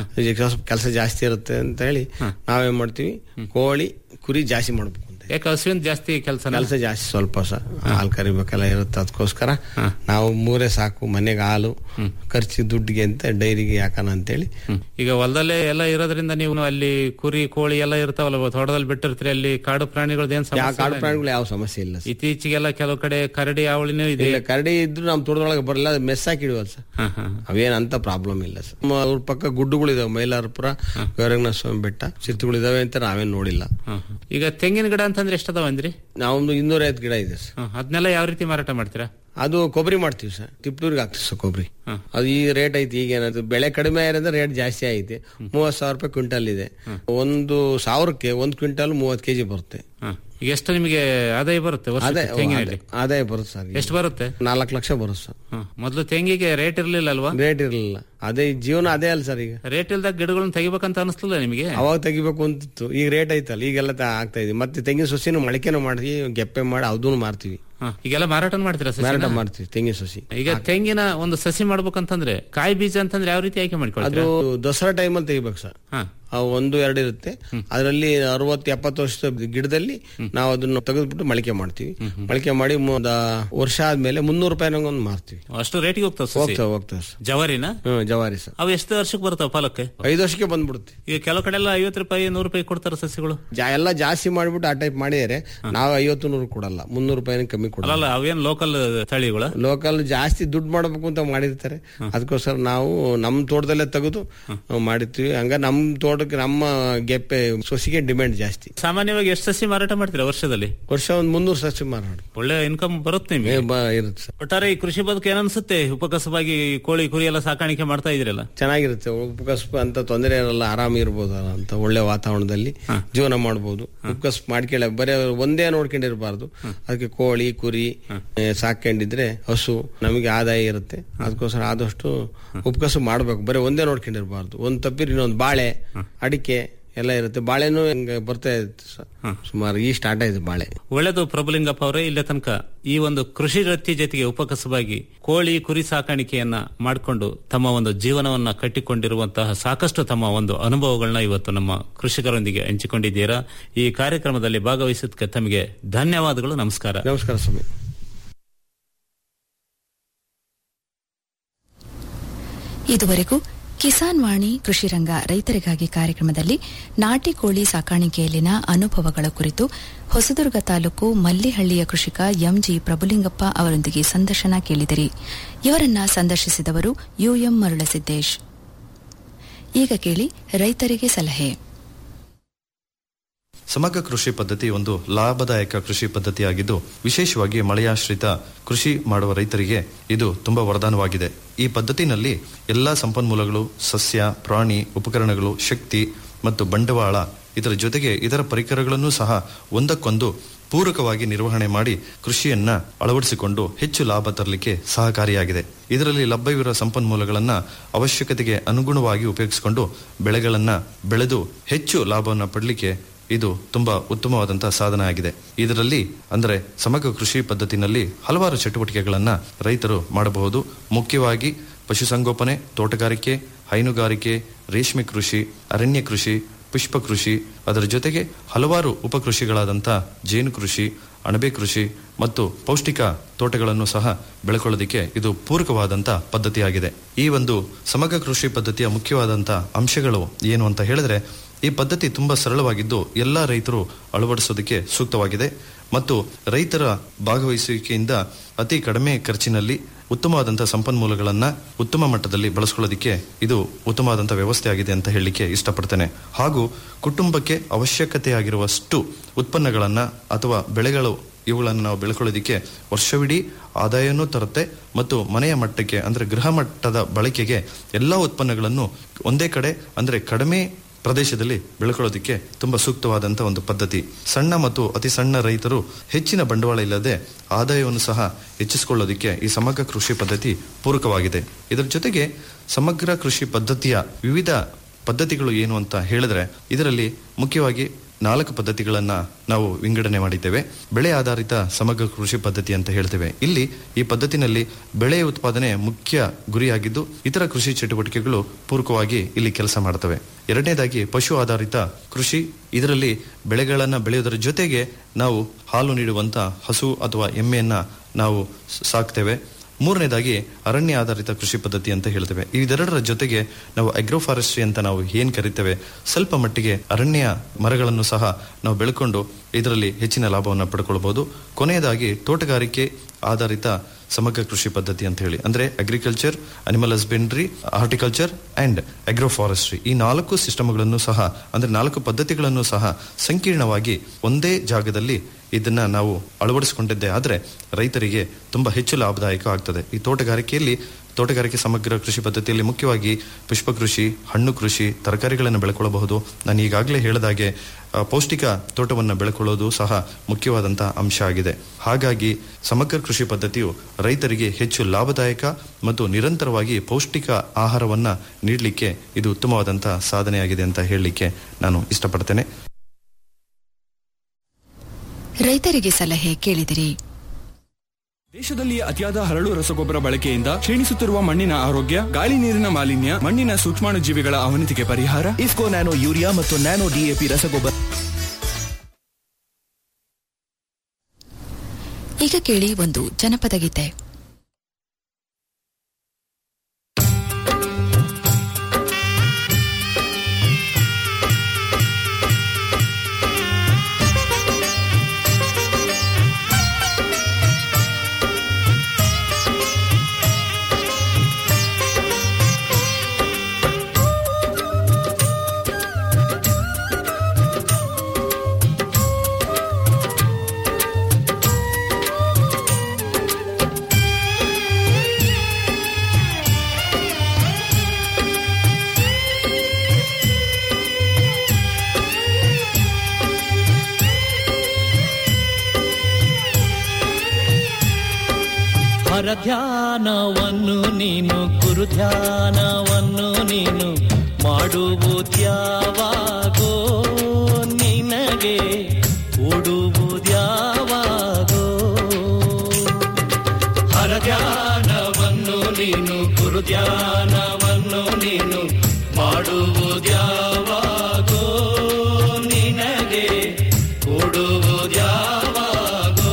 ಕೆಲಸ ಜಾಸ್ತಿ ಇರುತ್ತೆ ಅಂತ ಹೇಳಿ ನಾವೇನ್ ಮಾಡ್ತೀವಿ ಕೋಳಿ ಕುರಿ ಜಾಸ್ತಿ ಮಾಡ್ಬೇಕು ಅಂತ ಯಾಕೆ ಹಸುವಿನ ಜಾಸ್ತಿ ಕೆಲಸ ಕೆಲಸ ಜಾಸ್ತಿ ಸ್ವಲ್ಪ ಸ ಹಾಲು ಕರಿಬೇಕೆಲ್ಲ ಇರುತ್ತೆ ಅದಕ್ಕೋಸ್ಕರ ನಾವು ಮೂರೇ ಸಾಕು ಮನೆಗೆ ಹಾಲು ಖರ್ಚು ದುಡ್ಡಿಗೆ ಅಂತ ಡೈರಿಗೆ ಯಾಕನ ಅಂತೇಳಿ ಈಗ ಹೊಲದಲ್ಲೇ ಎಲ್ಲ ಇರೋದ್ರಿಂದ ನೀವು ಅಲ್ಲಿ ಕುರಿ ಕೋಳಿ ಎಲ್ಲ ಇರ್ತಾವಲ್ಲ ತೋಟದಲ್ಲಿ ಬಿಟ್ಟಿರ್ತೀರಿ ಅಲ್ಲಿ ಕಾಡು ಪ್ರಾಣಿಗಳದ್ದು ಏನ್ ಯಾವ ಸಮಸ್ಯೆ ಕಾಡು ಇಲ್ಲ ಪ್ರಾಣಿಗಳು ಯಾವ ಸಮಸ್ಯೆ ಇಲ್ಲ ಸರ್. ಇತ್ತೀಚೆಗೆಲ್ಲ ಕೆಲವು ಕಡೆ ಕರಡಿ ಅವಳಿನೂ ಇದೆ ಇಲ್ಲ ಕರಡಿ ಇದ್ರು ನಮ್ಮ ತೋಟದೊಳಗೆ ಬರಲ್ಲ ಅದು ಮೆಸ್ ಹಾಕಿಡುವಲ್ಲ ಸರ್ ಅವೇನಂತ ಪ್ರಾಬ್ಲಮ್ ಇಲ್ಲ ಸರ್ ನಮ್ಮ ಅವ್ರ ಪಕ್ಕ ಗುಡ್ಡುಗಳು ಇದಾವೆ ಮೈಲಾರಪುರ ಗೌರಂಗನಾಥ ಸ್ವಾಮಿ ಬೆಟ್ಟ ಚಿತ್ರಗಳಿದಾವೆ ಅಂತ ನಾವೇನ್ ನೋಡಿಲ್ಲ ಈಗ ತೆಂಗಿನ ಗಿಡ ಅಂತಂದ್ರೆ ಎಷ್ಟದಾವ ಅಂದ್ರಿ ನಾವೊಂದು ಇನ್ನೂರೈವತ್ತು ಗಿಡ ಇದೆ ಸರ್ ಹ್ಮ್. ಅದನ್ನೆಲ್ಲ ಯಾವ ರೀತಿ ಮಾರಾಟ ಮಾಡ್ತೀರಾ ಅದು ಕೊಬ್ಬರಿ ಮಾಡ್ತೀವಿ ಸರ್ ತಿಪ್ಟೂರಿಗೆ ಹಾಕ್ತೀವಿ ಸರ್ ಕೊಬ್ಬರಿ ಅದು ಈ ರೇಟ್ ಐತಿ ಈಗ ಏನಾದ್ರು ಬೆಳೆ ಕಡಿಮೆ ಆಗಿರೋದ್ರೆ ರೇಟ್ ಜಾಸ್ತಿ ಐತಿ ಮೂವತ್ ಸಾವಿರ ರೂಪಾಯಿ ಕ್ವಿಂಟಲ್ ಇದೆ ಒಂದು ಸಾವಿರಕ್ಕೆ ಒಂದ್ ಕ್ವಿಂಟಲ್ ಮೂವತ್ ಕೆಜಿ ಬರುತ್ತೆ ಈಗ ಎಷ್ಟು ನಿಮಗೆ ಆದಾಯ ಬರುತ್ತೆ ವರ್ಷಕ್ಕೆ ಆದಾಯ ತೆಂಗಿನಲ್ಲಿ ಆದಾಯ ಬರುತ್ತೆ ಸರ್ ಎಷ್ಟು ಬರುತ್ತೆ ನಾಲ್ಕು ಲಕ್ಷ ಬರುತ್ತೆ ಸರ್ ಹ್ಮ್. ಮೊದ್ಲು ತೆಂಗಿಗೆ ರೇಟ್ ಇರ್ಲಿಲ್ಲ ಅಲ್ವಾ ರೇಟ್ ಇರಲಿಲ್ಲ ಅದೇ ಜೀವನ ಅದೇ ಅಲ್ಲ ಸರ್ ಈಗ ರೇಟ್ ಇಲ್ದಾಗ ಗಿಡಗಳನ್ನ ತೆಗಿಬೇಕಂತ ಅನಿಸ್ಲಿಲ್ಲ ನಿಮಗೆ ಅವಾಗ ತೆಗಿಬೇಕು ಅಂತಿತ್ತು ಈಗ ರೇಟ್ ಐತಲ್ಲ ಈಗೆಲ್ಲ ತ- ಆಗ್ತಾ ಇದೆ ಮತ್ತೆ ತೆಂಗಿನ ಸೊಸಿನೂ ಮೊಳಕೆನೂ ಮಾಡಿ ಗೆಪ್ಪೆ ಮಾಡಿ ಅದನ್ನು ಮಾರ್ತೀವಿ ಹ, ಈಗೆಲ್ಲ ಮಾರಾಟ ಮಾಡ್ತೀರಾ ಸಸಿನ? ಮಾರಾಟ ಮಾಡ್ತೀವಿ ತೆಂಗಿನ ಸೊಸಿ ಈಗ ತೆಂಗಿನ ಒಂದು ಸಸಿ ಮಾಡ್ಬೇಕಂತಂದ್ರೆ ಕಾಯಿ ಬೀಜ ಅಂತಂದ್ರೆ ಯಾವ ರೀತಿ ಆಯ್ಕೆ ಅದು ಮಾಡ್ಕೊಳ್ತೀರಾ ದಸರಾ ಟೈಮಲ್ಲಿ ತೆಗಿಬೇಕು ಸರ್ ಆ ಒಂದು ಎರಡು ಇರುತ್ತೆ ಅದರಲ್ಲಿ ಅರವತ್ತು ಎಪ್ಪತ್ತು ವರ್ಷದ ಗಿಡದಲ್ಲಿ ನಾವು ಅದನ್ನು ತೆಗೆದ್ಬಿಟ್ಟು ಮೊಳಕೆ ಮಾಡ್ತೀವಿ ಮೊಳಕೆ ಮಾಡಿ ಮು- ಒಂದು ವರ್ಷ ಆದ್ಮೇಲೆ ಮುನ್ನೂರು ರೂಪಾಯಿ ಒಂದು ಮಾರ್ತೀವಿ ಅಷ್ಟು ರೇಟಿಗೆ ಹೋಗ್ತಾವ ಹೋಗ್ತಾವೆ ಹೋಗ್ತಾವೆ ಸರ್ ಜವಾರಿನ ಹ್ಮ್ ಜವಾರಿ ಸರ್ ಅವು ಎಷ್ಟು ವರ್ಷಕ್ಕೆ ಬರ್ತಾವ ಫಲಕ್ಕೆ ಐದು ವರ್ಷಕ್ಕೆ ಬಂದ್ಬಿಡುತ್ತೆ ಈಗ ಕೆಲವು ಕಡೆ ಎಲ್ಲ ಐವತ್ತು ರೂಪಾಯಿ ನೂರು ರೂಪಾಯಿ ಕೊಡ್ತಾರೆ ಸಸಿಗಳು ಜಾ- ಎಲ್ಲ ಜಾಸ್ತಿ ಮಾಡಿಬಿಟ್ಟು ಆ ಟೈಪ್ ಮಾಡಿದರೆ ನಾವು ಐವತ್ತು ನೂರು ಕೊಡಲ್ಲ ಮುನ್ನೂರು ರೂಪಾಯಿನ ಕಮ್ಮಿ ಕೊಡಲ್ಲ ಅಲ್ಲ ಅವೇನ್ ಲೋಕಲ್ ತಳಿಗಳ ಲೋಕಲ್ ಜಾಸ್ತಿ ದುಡ್ಡು ಮಾಡಬೇಕು ಅಂತ ಮಾಡಿರ್ತಾರೆ ಅದಕ್ಕೋಸ್ಕರ ನಾವು ನಮ್ಮ ತೋಟದಲ್ಲೇ ತೆಗೆದು ಮಾಡಿರ್ತೀವಿ ಹಂಗ ನಮ್ಮ ತೋಟಕ್ಕೆ ನಮ್ಮ ಗೆಪ್ಪೆ ಸೊಸಿಗೆ ಡಿಮ್ಯಾಂಡ್ ಜಾಸ್ತಿ ಸಾಮಾನ್ಯವಾಗಿ ಎಷ್ಟು ಸಸಿ ಮಾರಾಟ ಮಾಡ್ತೀರಾ ವರ್ಷದಲ್ಲಿ ವರ್ಷ ಒಂದ್ ಮುನ್ನೂರು ಸಸಿ ಮಾರಾಟ ಒಳ್ಳೆ ಇನ್ಕಮ್ ಬರುತ್ತೆ ನಿಮಗೆ ಇರುತ್ತೆ ಸರ್ ಒಟ್ಟಾರೆ ಈ ಕೃಷಿ ಬದುಕು ಏನನ್ಸುತ್ತೆ ಉಪಕಸವಾಗಿ ಕೋಳಿ ಕುರಿ ಎಲ್ಲ ಸಾಕಾಣಿಕೆ ಮಾಡ್ತಾ ಇದ್ರಲ್ಲ ಚೆನ್ನಾಗಿರುತ್ತೆ ಉಪಕಸ್ಪ ಅಂತ ತೊಂದರೆ ಇರಲ್ಲ ಆರಾಮ ಇರ್ಬೋದಲ್ಲ ಅಂತ ಒಳ್ಳೆ ವಾತಾವರಣದಲ್ಲಿ ಜೀವನ ಮಾಡ್ಬೋದು ಉಪಕಸ್ ಮಾಡ್ಕೊಳ್ಳ ಬರೀ ಒಂದೇ ನೋಡ್ಕೊಂಡಿರ್ಬಾರ್ದು ಅದಕ್ಕೆ ಕೋಳಿ ಕುರಿ ಏ, ಸಾಕೊಂಡಿದ್ರೆ ಹಸು ನಮಗೆ ಆದಾಯ ಇರುತ್ತೆ ಅದಕ್ಕೋಸ್ಕರ ಆದಷ್ಟು ಉಪಕಸು ಮಾಡ್ಬೇಕು ಬರೀ ಒಂದೇ ನೋಡ್ಕೊಂಡಿರ್ಬಾರ್ದು ಒಂದ್ ತಪ್ಪಿರಿ ಇನ್ನೊಂದು ಬಾಳೆ ಅಡಿಕೆ ಎಲ್ಲ ಇರುತ್ತೆ ಬಾಳೆನೂ ಹಿಂಗೆ ಬರ್ತಾ ಇರುತ್ತೆ ಸರ್. ಸುಮಾರು ಈ ಸ್ಟಾರ್ಟ್ ಆಯ್ತು ಬಾಳೆ ಒಳ್ಳೆದು ಪ್ರಭುಲಿಂಗಪ್ಪ ಅವರೇ ಇಲ್ಲೇ ತನಕ ಈ ಒಂದು ಕೃಷಿ ವೃತ್ತಿ ಜೊತೆಗೆ ಉಪಕಸವಾಗಿ ಕೋಳಿ ಕುರಿ ಸಾಕಾಣಿಕೆಯನ್ನ ಮಾಡಿಕೊಂಡು ತಮ್ಮ ಒಂದು ಜೀವನವನ್ನ ಕಟ್ಟಿಕೊಂಡಿರುವಂತಹ ಸಾಕಷ್ಟು ತಮ್ಮ ಒಂದು ಅನುಭವಗಳನ್ನ ಇವತ್ತು ನಮ್ಮ ಕೃಷಿಕರೊಂದಿಗೆ ಹಂಚಿಕೊಂಡಿದ್ದೀರಾ ಈ ಕಾರ್ಯಕ್ರಮದಲ್ಲಿ ಭಾಗವಹಿಸಿದ್ದಕ್ಕೆ ತಮಗೆ ಧನ್ಯವಾದಗಳು ನಮಸ್ಕಾರ ನಮಸ್ಕಾರ ಸ್ವಾಮಿ ಇದುವರೆಗೂ ಕಿಸಾನ್ ವಾಣಿ ಕೃಷಿ ರಂಗ ರೈತರಿಗಾಗಿ ಕಾರ್ಯಕ್ರಮದಲ್ಲಿ ನಾಟಿ ಕೋಳಿ ಸಾಕಾಣಿಕೆಯಲ್ಲಿನ ಅನುಭವಗಳ ಕುರಿತು ಹೊಸದುರ್ಗ ತಾಲೂಕು ಮಲ್ಲಿಹಳ್ಳಿಯ ಕೃಷಿಕ ಎಂಜಿ ಪ್ರಭುಲಿಂಗಪ್ಪ ಅವರೊಂದಿಗೆ ಸಂದರ್ಶನ ಕೇಳಿದಿರಿ ಇವರನ್ನ ಸಂದರ್ಶಿಸಿದವರು ಯುಎಂ ಮರುಳಸಿದ್ದೇಶ್ ಈಗ ಕೇಳಿ ರೈತರಿಗೆ ಸಲಹೆ ಸಮಗ್ರ ಕೃಷಿ ಪದ್ಧತಿ ಒಂದು ಲಾಭದಾಯಕ ಕೃಷಿ ಪದ್ಧತಿಯಾಗಿದ್ದು ವಿಶೇಷವಾಗಿ ಮಳೆಯಾಶ್ರಿತ ಕೃಷಿ ಮಾಡುವ ರೈತರಿಗೆ ಇದು ತುಂಬಾ ವರದಾನವಾಗಿದೆ ಈ ಪದ್ಧತಿನಲ್ಲಿ ಎಲ್ಲಾ ಸಂಪನ್ಮೂಲಗಳು ಸಸ್ಯ ಪ್ರಾಣಿ ಉಪಕರಣಗಳು ಶಕ್ತಿ ಮತ್ತು ಬಂಡವಾಳ ಇದರ ಜೊತೆಗೆ ಇದರ ಪರಿಕರಗಳನ್ನು ಸಹ ಒಂದಕ್ಕೊಂದು ಪೂರಕವಾಗಿ ನಿರ್ವಹಣೆ ಮಾಡಿ ಕೃಷಿಯನ್ನ ಅಳವಡಿಸಿಕೊಂಡು ಹೆಚ್ಚು ಲಾಭ ತರಲಿಕ್ಕೆ ಸಹಕಾರಿಯಾಗಿದೆ ಇದರಲ್ಲಿ ಲಭ್ಯವಿರುವ ಸಂಪನ್ಮೂಲಗಳನ್ನ ಅವಶ್ಯಕತೆಗೆ ಅನುಗುಣವಾಗಿ ಉಪಯೋಗಿಸಿಕೊಂಡು ಬೆಳೆಗಳನ್ನ ಬೆಳೆದು ಹೆಚ್ಚು ಲಾಭವನ್ನು ಪಡಲಿಕ್ಕೆ ಇದು ತುಂಬಾ ಉತ್ತಮವಾದಂತಹ ಸಾಧನ ಆಗಿದೆ ಇದರಲ್ಲಿ ಅಂದರೆ ಸಮಗ್ರ ಕೃಷಿ ಪದ್ಧತಿನಲ್ಲಿ ಹಲವಾರು ಚಟುವಟಿಕೆಗಳನ್ನ ರೈತರು ಮಾಡಬಹುದು ಮುಖ್ಯವಾಗಿ ಪಶುಸಂಗೋಪನೆ ತೋಟಗಾರಿಕೆ ಹೈನುಗಾರಿಕೆ ರೇಷ್ಮೆ ಕೃಷಿ ಅರಣ್ಯ ಕೃಷಿ ಪುಷ್ಪ ಕೃಷಿ ಅದರ ಜೊತೆಗೆ ಹಲವಾರು ಉಪಕೃಷಿಗಳಾದಂಥ ಜೇನು ಕೃಷಿ ಅಣಬೆ ಕೃಷಿ ಮತ್ತು ಪೌಷ್ಟಿಕ ತೋಟಗಳನ್ನು ಸಹ ಬೆಳ್ಕೊಳ್ಳೋದಕ್ಕೆ ಇದು ಪೂರಕವಾದಂಥ ಪದ್ಧತಿಯಾಗಿದೆ ಈ ಒಂದು ಸಮಗ್ರ ಕೃಷಿ ಪದ್ಧತಿಯ ಮುಖ್ಯವಾದಂಥ ಅಂಶಗಳು ಏನು ಅಂತ ಹೇಳಿದ್ರೆ ಈ ಪದ್ಧತಿ ತುಂಬಾ ಸರಳವಾಗಿದ್ದು ಎಲ್ಲ ರೈತರು ಅಳವಡಿಸೋದಕ್ಕೆ ಸೂಕ್ತವಾಗಿದೆ ಮತ್ತು ರೈತರ ಭಾಗವಹಿಸುವಿಕೆಯಿಂದ ಅತಿ ಕಡಿಮೆ ಖರ್ಚಿನಲ್ಲಿ ಉತ್ತಮವಾದಂತಹ ಸಂಪನ್ಮೂಲಗಳನ್ನ ಉತ್ತಮ ಮಟ್ಟದಲ್ಲಿ ಬಳಸ್ಕೊಳ್ಳೋದಕ್ಕೆ ಇದು ಉತ್ತಮವಾದಂಥ ವ್ಯವಸ್ಥೆ ಆಗಿದೆ ಅಂತ ಹೇಳಲಿಕ್ಕೆ ಇಷ್ಟಪಡ್ತೇನೆ ಹಾಗೂ ಕುಟುಂಬಕ್ಕೆ ಅವಶ್ಯಕತೆಯಾಗಿರುವಷ್ಟು ಉತ್ಪನ್ನಗಳನ್ನ ಅಥವಾ ಬೆಳೆಗಳು ಇವುಗಳನ್ನು ನಾವು ಬೆಳ್ಕೊಳ್ಳೋದಕ್ಕೆ ವರ್ಷವಿಡೀ ಆದಾಯನೂ ತರುತ್ತೆ ಮತ್ತು ಮನೆಯ ಮಟ್ಟಕ್ಕೆ ಅಂದ್ರೆ ಗೃಹ ಮಟ್ಟದ ಬಳಕೆಗೆ ಎಲ್ಲ ಉತ್ಪನ್ನಗಳನ್ನು ಒಂದೇ ಕಡೆ ಅಂದ್ರೆ ಕಡಿಮೆ ಪ್ರದೇಶದಲ್ಲಿ ಬೆಳ್ಕೊಳ್ಳೋದಕ್ಕೆ ತುಂಬಾ ಸೂಕ್ತವಾದಂಥ ಒಂದು ಪದ್ಧತಿ ಸಣ್ಣ ಮತ್ತು ಅತಿ ಸಣ್ಣ ರೈತರು ಹೆಚ್ಚಿನ ಬಂಡವಾಳ ಇಲ್ಲದೆ ಆದಾಯವನ್ನು ಸಹ ಹೆಚ್ಚಿಸಿಕೊಳ್ಳೋದಕ್ಕೆ ಈ ಸಮಗ್ರ ಕೃಷಿ ಪದ್ಧತಿ ಪೂರಕವಾಗಿದೆ ಇದರ ಜೊತೆಗೆ ಸಮಗ್ರ ಕೃಷಿ ಪದ್ಧತಿಯ ವಿವಿಧ ಪದ್ಧತಿಗಳು ಏನು ಅಂತ ಹೇಳಿದ್ರೆ ಇದರಲ್ಲಿ ಮುಖ್ಯವಾಗಿ ನಾಲ್ಕು ಪದ್ಧತಿಗಳನ್ನ ನಾವು ವಿಂಗಡಣೆ ಮಾಡಿದ್ದೇವೆ ಬೆಳೆ ಆಧಾರಿತ ಸಮಗ್ರ ಕೃಷಿ ಪದ್ಧತಿ ಅಂತ ಹೇಳ್ತೇವೆ ಇಲ್ಲಿ ಈ ಪದ್ಧತಿನಲ್ಲಿ ಬೆಳೆ ಉತ್ಪಾದನೆ ಮುಖ್ಯ ಗುರಿಯಾಗಿದ್ದು ಇತರ ಕೃಷಿ ಚಟುವಟಿಕೆಗಳು ಪೂರಕವಾಗಿ ಇಲ್ಲಿ ಕೆಲಸ ಮಾಡ್ತವೆ ಎರಡನೇದಾಗಿ ಪಶು ಆಧಾರಿತ ಕೃಷಿ ಇದರಲ್ಲಿ ಬೆಳೆಗಳನ್ನ ಬೆಳೆಯೋದರ ಜೊತೆಗೆ ನಾವು ಹಾಲು ನೀಡುವಂತ ಹಸು ಅಥವಾ ಎಮ್ಮೆಯನ್ನ ನಾವು ಸಾಕ್ತೇವೆ ಮೂರನೇದಾಗಿ ಅರಣ್ಯ ಆಧಾರಿತ ಕೃಷಿ ಪದ್ಧತಿ ಅಂತ ಹೇಳ್ತೇವೆ ಇದೆರಡರ ಜೊತೆಗೆ ನಾವು ಅಗ್ರೋ ಫಾರೆಸ್ಟ್ರಿ ಅಂತ ನಾವು ಏನ್ ಕರಿತೇವೆ ಸ್ವಲ್ಪ ಮಟ್ಟಿಗೆ ಅರಣ್ಯ ಮರಗಳನ್ನು ಸಹ ನಾವು ಬೆಳ್ಕೊಂಡು ಇದರಲ್ಲಿ ಹೆಚ್ಚಿನ ಲಾಭವನ್ನು ಪಡ್ಕೊಳ್ಬಹುದು ಕೊನೆಯದಾಗಿ ತೋಟಗಾರಿಕೆ ಆಧಾರಿತ ಸಮಗ್ರ ಕೃಷಿ ಪದ್ಧತಿ ಅಂತ ಹೇಳಿ ಅಂದ್ರೆ agriculture animal husbandry horticulture and agroforestry ಈ ನಾಲ್ಕು ಸಿಸ್ಟಮ್ಗಳನ್ನು ಸಹ ಅಂದ್ರೆ ನಾಲ್ಕು ಪದ್ಧತಿಗಳನ್ನು ಸಹ ಸಂಕೀರ್ಣವಾಗಿ ಒಂದೇ ಜಾಗದಲ್ಲಿ ಇದನ್ನ ನಾವು ಅಳವಡಿಸಿಕೊಂಡಿದ್ದೆ ಆದ್ರೆ ರೈತರಿಗೆ ತುಂಬಾ ಹೆಚ್ಚು ಲಾಭದಾಯಕ ಆಗ್ತದೆ ಈ ತೋಟಗಾರಿಕೆಯಲ್ಲಿ ತೋಟಗಾರಿಕೆ ಸಮಗ್ರ ಕೃಷಿ ಪದ್ಧತಿಯಲ್ಲಿ ಮುಖ್ಯವಾಗಿ ಪುಷ್ಪ ಕೃಷಿ ಹಣ್ಣು ಕೃಷಿ ತರಕಾರಿಗಳನ್ನು ಬೆಳ್ಕೊಳ್ಳಬಹುದು ನಾನು ಈಗಾಗಲೇ ಹೇಳಿದಾಗೆ ಆ, ಪೌಷ್ಟಿಕ ತೋಟವನ್ನು ಬೆಳ್ಕೊಳ್ಳೋದು ಸಹ ಮುಖ್ಯವಾದಂತಹ ಅಂಶ ಆಗಿದೆ ಹಾಗಾಗಿ ಸಮಗ್ರ ಕೃಷಿ ಪದ್ಧತಿಯು ರೈತರಿಗೆ ಹೆಚ್ಚು ಲಾಭದಾಯಕ ಮತ್ತು ನಿರಂತರವಾಗಿ ಪೌಷ್ಟಿಕ ಆಹಾರವನ್ನ ನೀಡಲಿಕ್ಕೆ ಇದು ಉತ್ತಮವಾದಂತಹ ಸಾಧನೆಯಾಗಿದೆ ಅಂತ ಹೇಳಲಿಕ್ಕೆ ನಾನು ಇಷ್ಟಪಡ್ತೇನೆ ರೈತರಿಗೆ ಸಲಹೆ ಕೇಳಿದಿರಿ ದೇಶದಲ್ಲಿ ಅತಿಯಾದ ಹರಳು ರಸಗೊಬ್ಬರ ಬಳಕೆಯಿಂದ ಕ್ಷೀಣಿಸುತ್ತಿರುವ ಮಣ್ಣಿನ ಆರೋಗ್ಯ ಗಾಳಿ ನೀರಿನ ಮಾಲಿನ್ಯ ಮಣ್ಣಿನ ಸೂಕ್ಷ್ಮಾಣು ಜೀವಿಗಳ ಅವನತಿಗೆ ಪರಿಹಾರ ಇಫ್ಕೋ ನ್ಯಾನೋ ಯೂರಿಯಾ ಮತ್ತು ನ್ಯಾನೋ ಡಿಎಪಿ ರಸಗೊಬ್ಬರ ಈಗ ಕೇಳಿ ಒಂದು ಜನಪದ ಗೀತೆ ಹರ ಧ್ಯಾನವನ್ನು ನೀನು ಗುರು ಧ್ಯಾನವನ್ನು ನೀನು ಮಾಡುವುದ್ಯಾವಾಗೋ ನಿನಗೆ ಉಡುವುದ್ಯಾವಾಗೋ ಹರ ಧ್ಯಾನವನ್ನು ನೀನು ಗುರು ಧ್ಯಾನವನ್ನು ನೀನು ಮಾಡುವುದ್ಯಾವಾಗೋ ನಿನಗೆ ಕೊಡುವುದ್ಯಾವಾಗೋ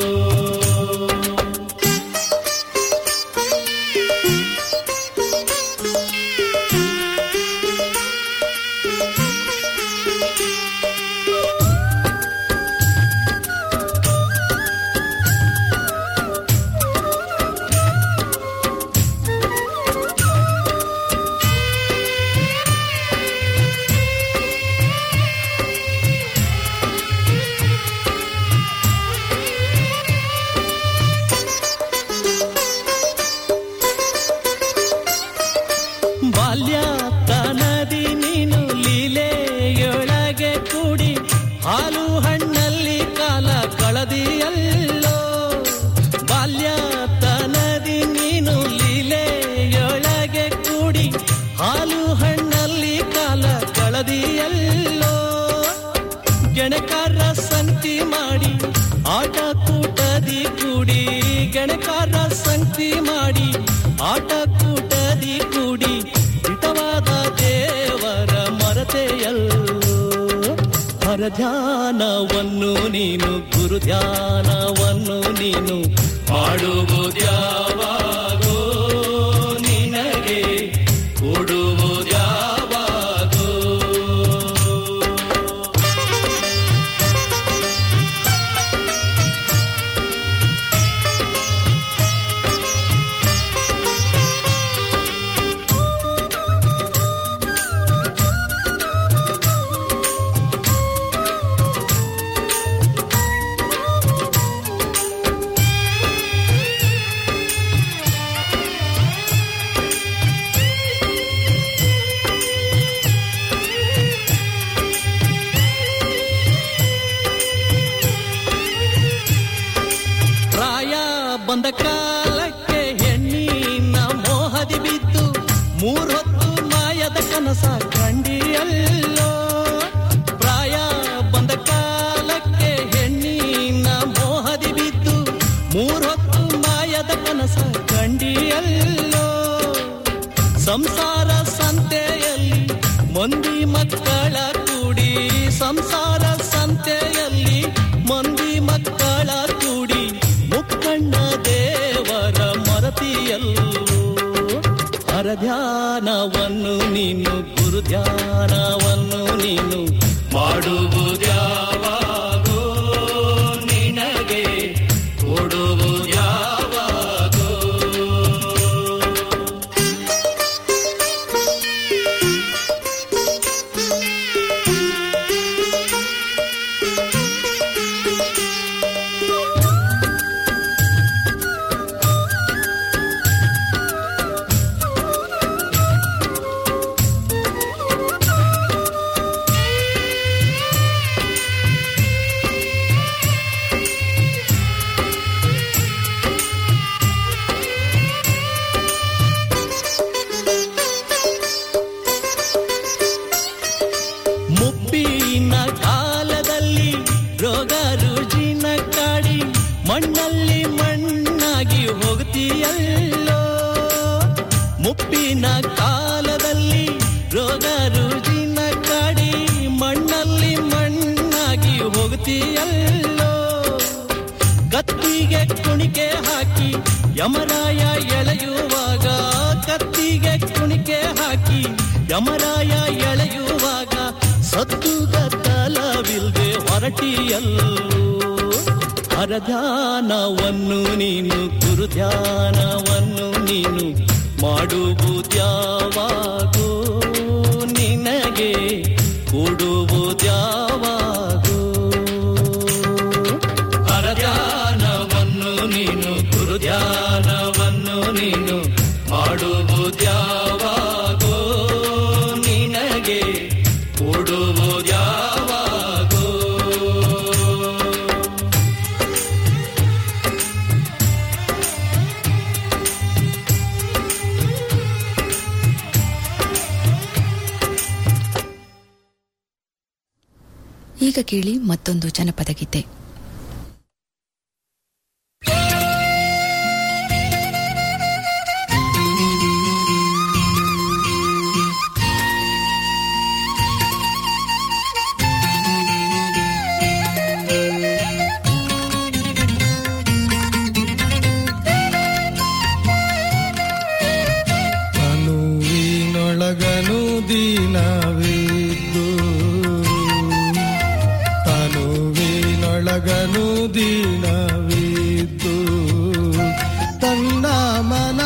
ಬಾಲ್ಯತನದಿ ನೀನು ಲೀಲೆಯೊಳಗೆ ಕೂಡಿ ಹಾಲು ಹಣ್ಣಲ್ಲಿ ಕಾಲ ಕಳದಿಯಲ್ಲೋ ಬಾಲ್ಯತನದಿ ನೀನು ಲೀಲೆಯೊಳಗೆ ಕೂಡಿ ಹಾಲು ಹಣ್ಣಲ್ಲಿ ಕಾಲ ಕಳದಿಯಲ್ಲೋ ಗೆಣಕಾರ ಸಂತಿ ಮಾಡಿ ಆಟ ಕೂಟದಿ ಕೂಡಿ ಗೆಣಕಾರ ಸಂತಿ ಮಾಡಿ ಆಟ ಕೂಟದಿ ಕೂಡಿ ಹಿತವಾದ ದೇವರ ಮರತೆಯಲ್ಲೋ ಹರ ಧ್ಯಾನವನ್ನು ನೀನು ಗುರು ಧ್ಯಾನವನ್ನು ನೀನು ಮಾಡುವುದ್ಯಾವಾಗೋ ನಿನಗೆ ಕೊಡುವುದ್ಯಾವಾಗೋ ಪ್ರಾಯ ಬಂದ ಕಾಲಕ್ಕೆ ಹೆಣ್ಣಿನ ಮೋಹದಿ ಬಿದ್ದು ಮೂರೊತ್ತು ಮಾಯದ ಕನಸ ಕಂಡಿಯಲ್ಲೋ ಪ್ರಾಯ ಬಂದ ಕಾಲಕ್ಕೆ ಹೆಣ್ಣಿನ ಮೋಹದಿ ಬಿದ್ದು ಮೂರೊತ್ತು ಮಾಯದ ಕನಸ ಕಂಡಿಯಲ್ಲೋ ಸಂಸಾರ ಸಂತೆಯಲ್ಲಿ ಮಂದಿ ಮಕ್ಕಳ ಕೂಡಿ ಸಂಸಾರ ಸಂತೆಯಲ್ಲಿ ಮಂದಿ ಮಕ್ಕಳ ಕೂಡಿ ಮುಕ್ಕಣ್ಣ ದೇವರ ಮರತಿಯಲ್ಲೋ ಹರ ಧ್ಯಾನವನ್ನು ನೀನು ಗುರು ಧ್ಯಾನವನ್ನು ನೀನು ಮಾಡುವುದ್ಯಾವಾಗೋ ನಿನಗೆ ಕೊಡುವುದ್ಯಾವಾಗೋ ಬರುತ್ತೀಯಲ್ಲೋ ಕತ್ತಿಗೆ ಕುಣಿಕೆ ಹಾಕಿ ಯಮರಾಯ ಎಳೆಯುವಾಗ ಕತ್ತಿಗೆ ಕುಣಿಕೆ ಹಾಕಿ ಯಮರಾಯ ಎಳೆಯುವಾಗ ಸದ್ದುಗತ್ತಲವಿಲ್ದೆ ಹೊರಟಿಯಲ್ಲೋ ಹರಧ್ಯಾನವನ್ನು ನೀನು ಗುರುಧ್ಯಾನವನ್ನು ನೀನು ಮಾಡುವುದ್ಯಾವಾಗೋ ನಿನಗೆ ಕೊಡುವುದ್ಯಾವಾಗೋ ಹರಧ್ಯಾನವನ್ನು ನೀನು ಗುರುಧ್ಯಾನವನ್ನು ನೀನು ಮಾಡುವುದ್ಯಾವಾಗೋ ನಿನಗೆ ಕೊಡುವುದ್ಯಾವಾಗೋ ಈಗ ಕೇಳಿ ಮತ್ತೊಂದು ಜನಪದ ಗೀತೆ ತನುವಿನೊಳಗನು ದೀನವಿದ್ದು ತನುವಿನೊಳಗನು ದೀನವಿದ್ದು ತನ್ನ ಮನ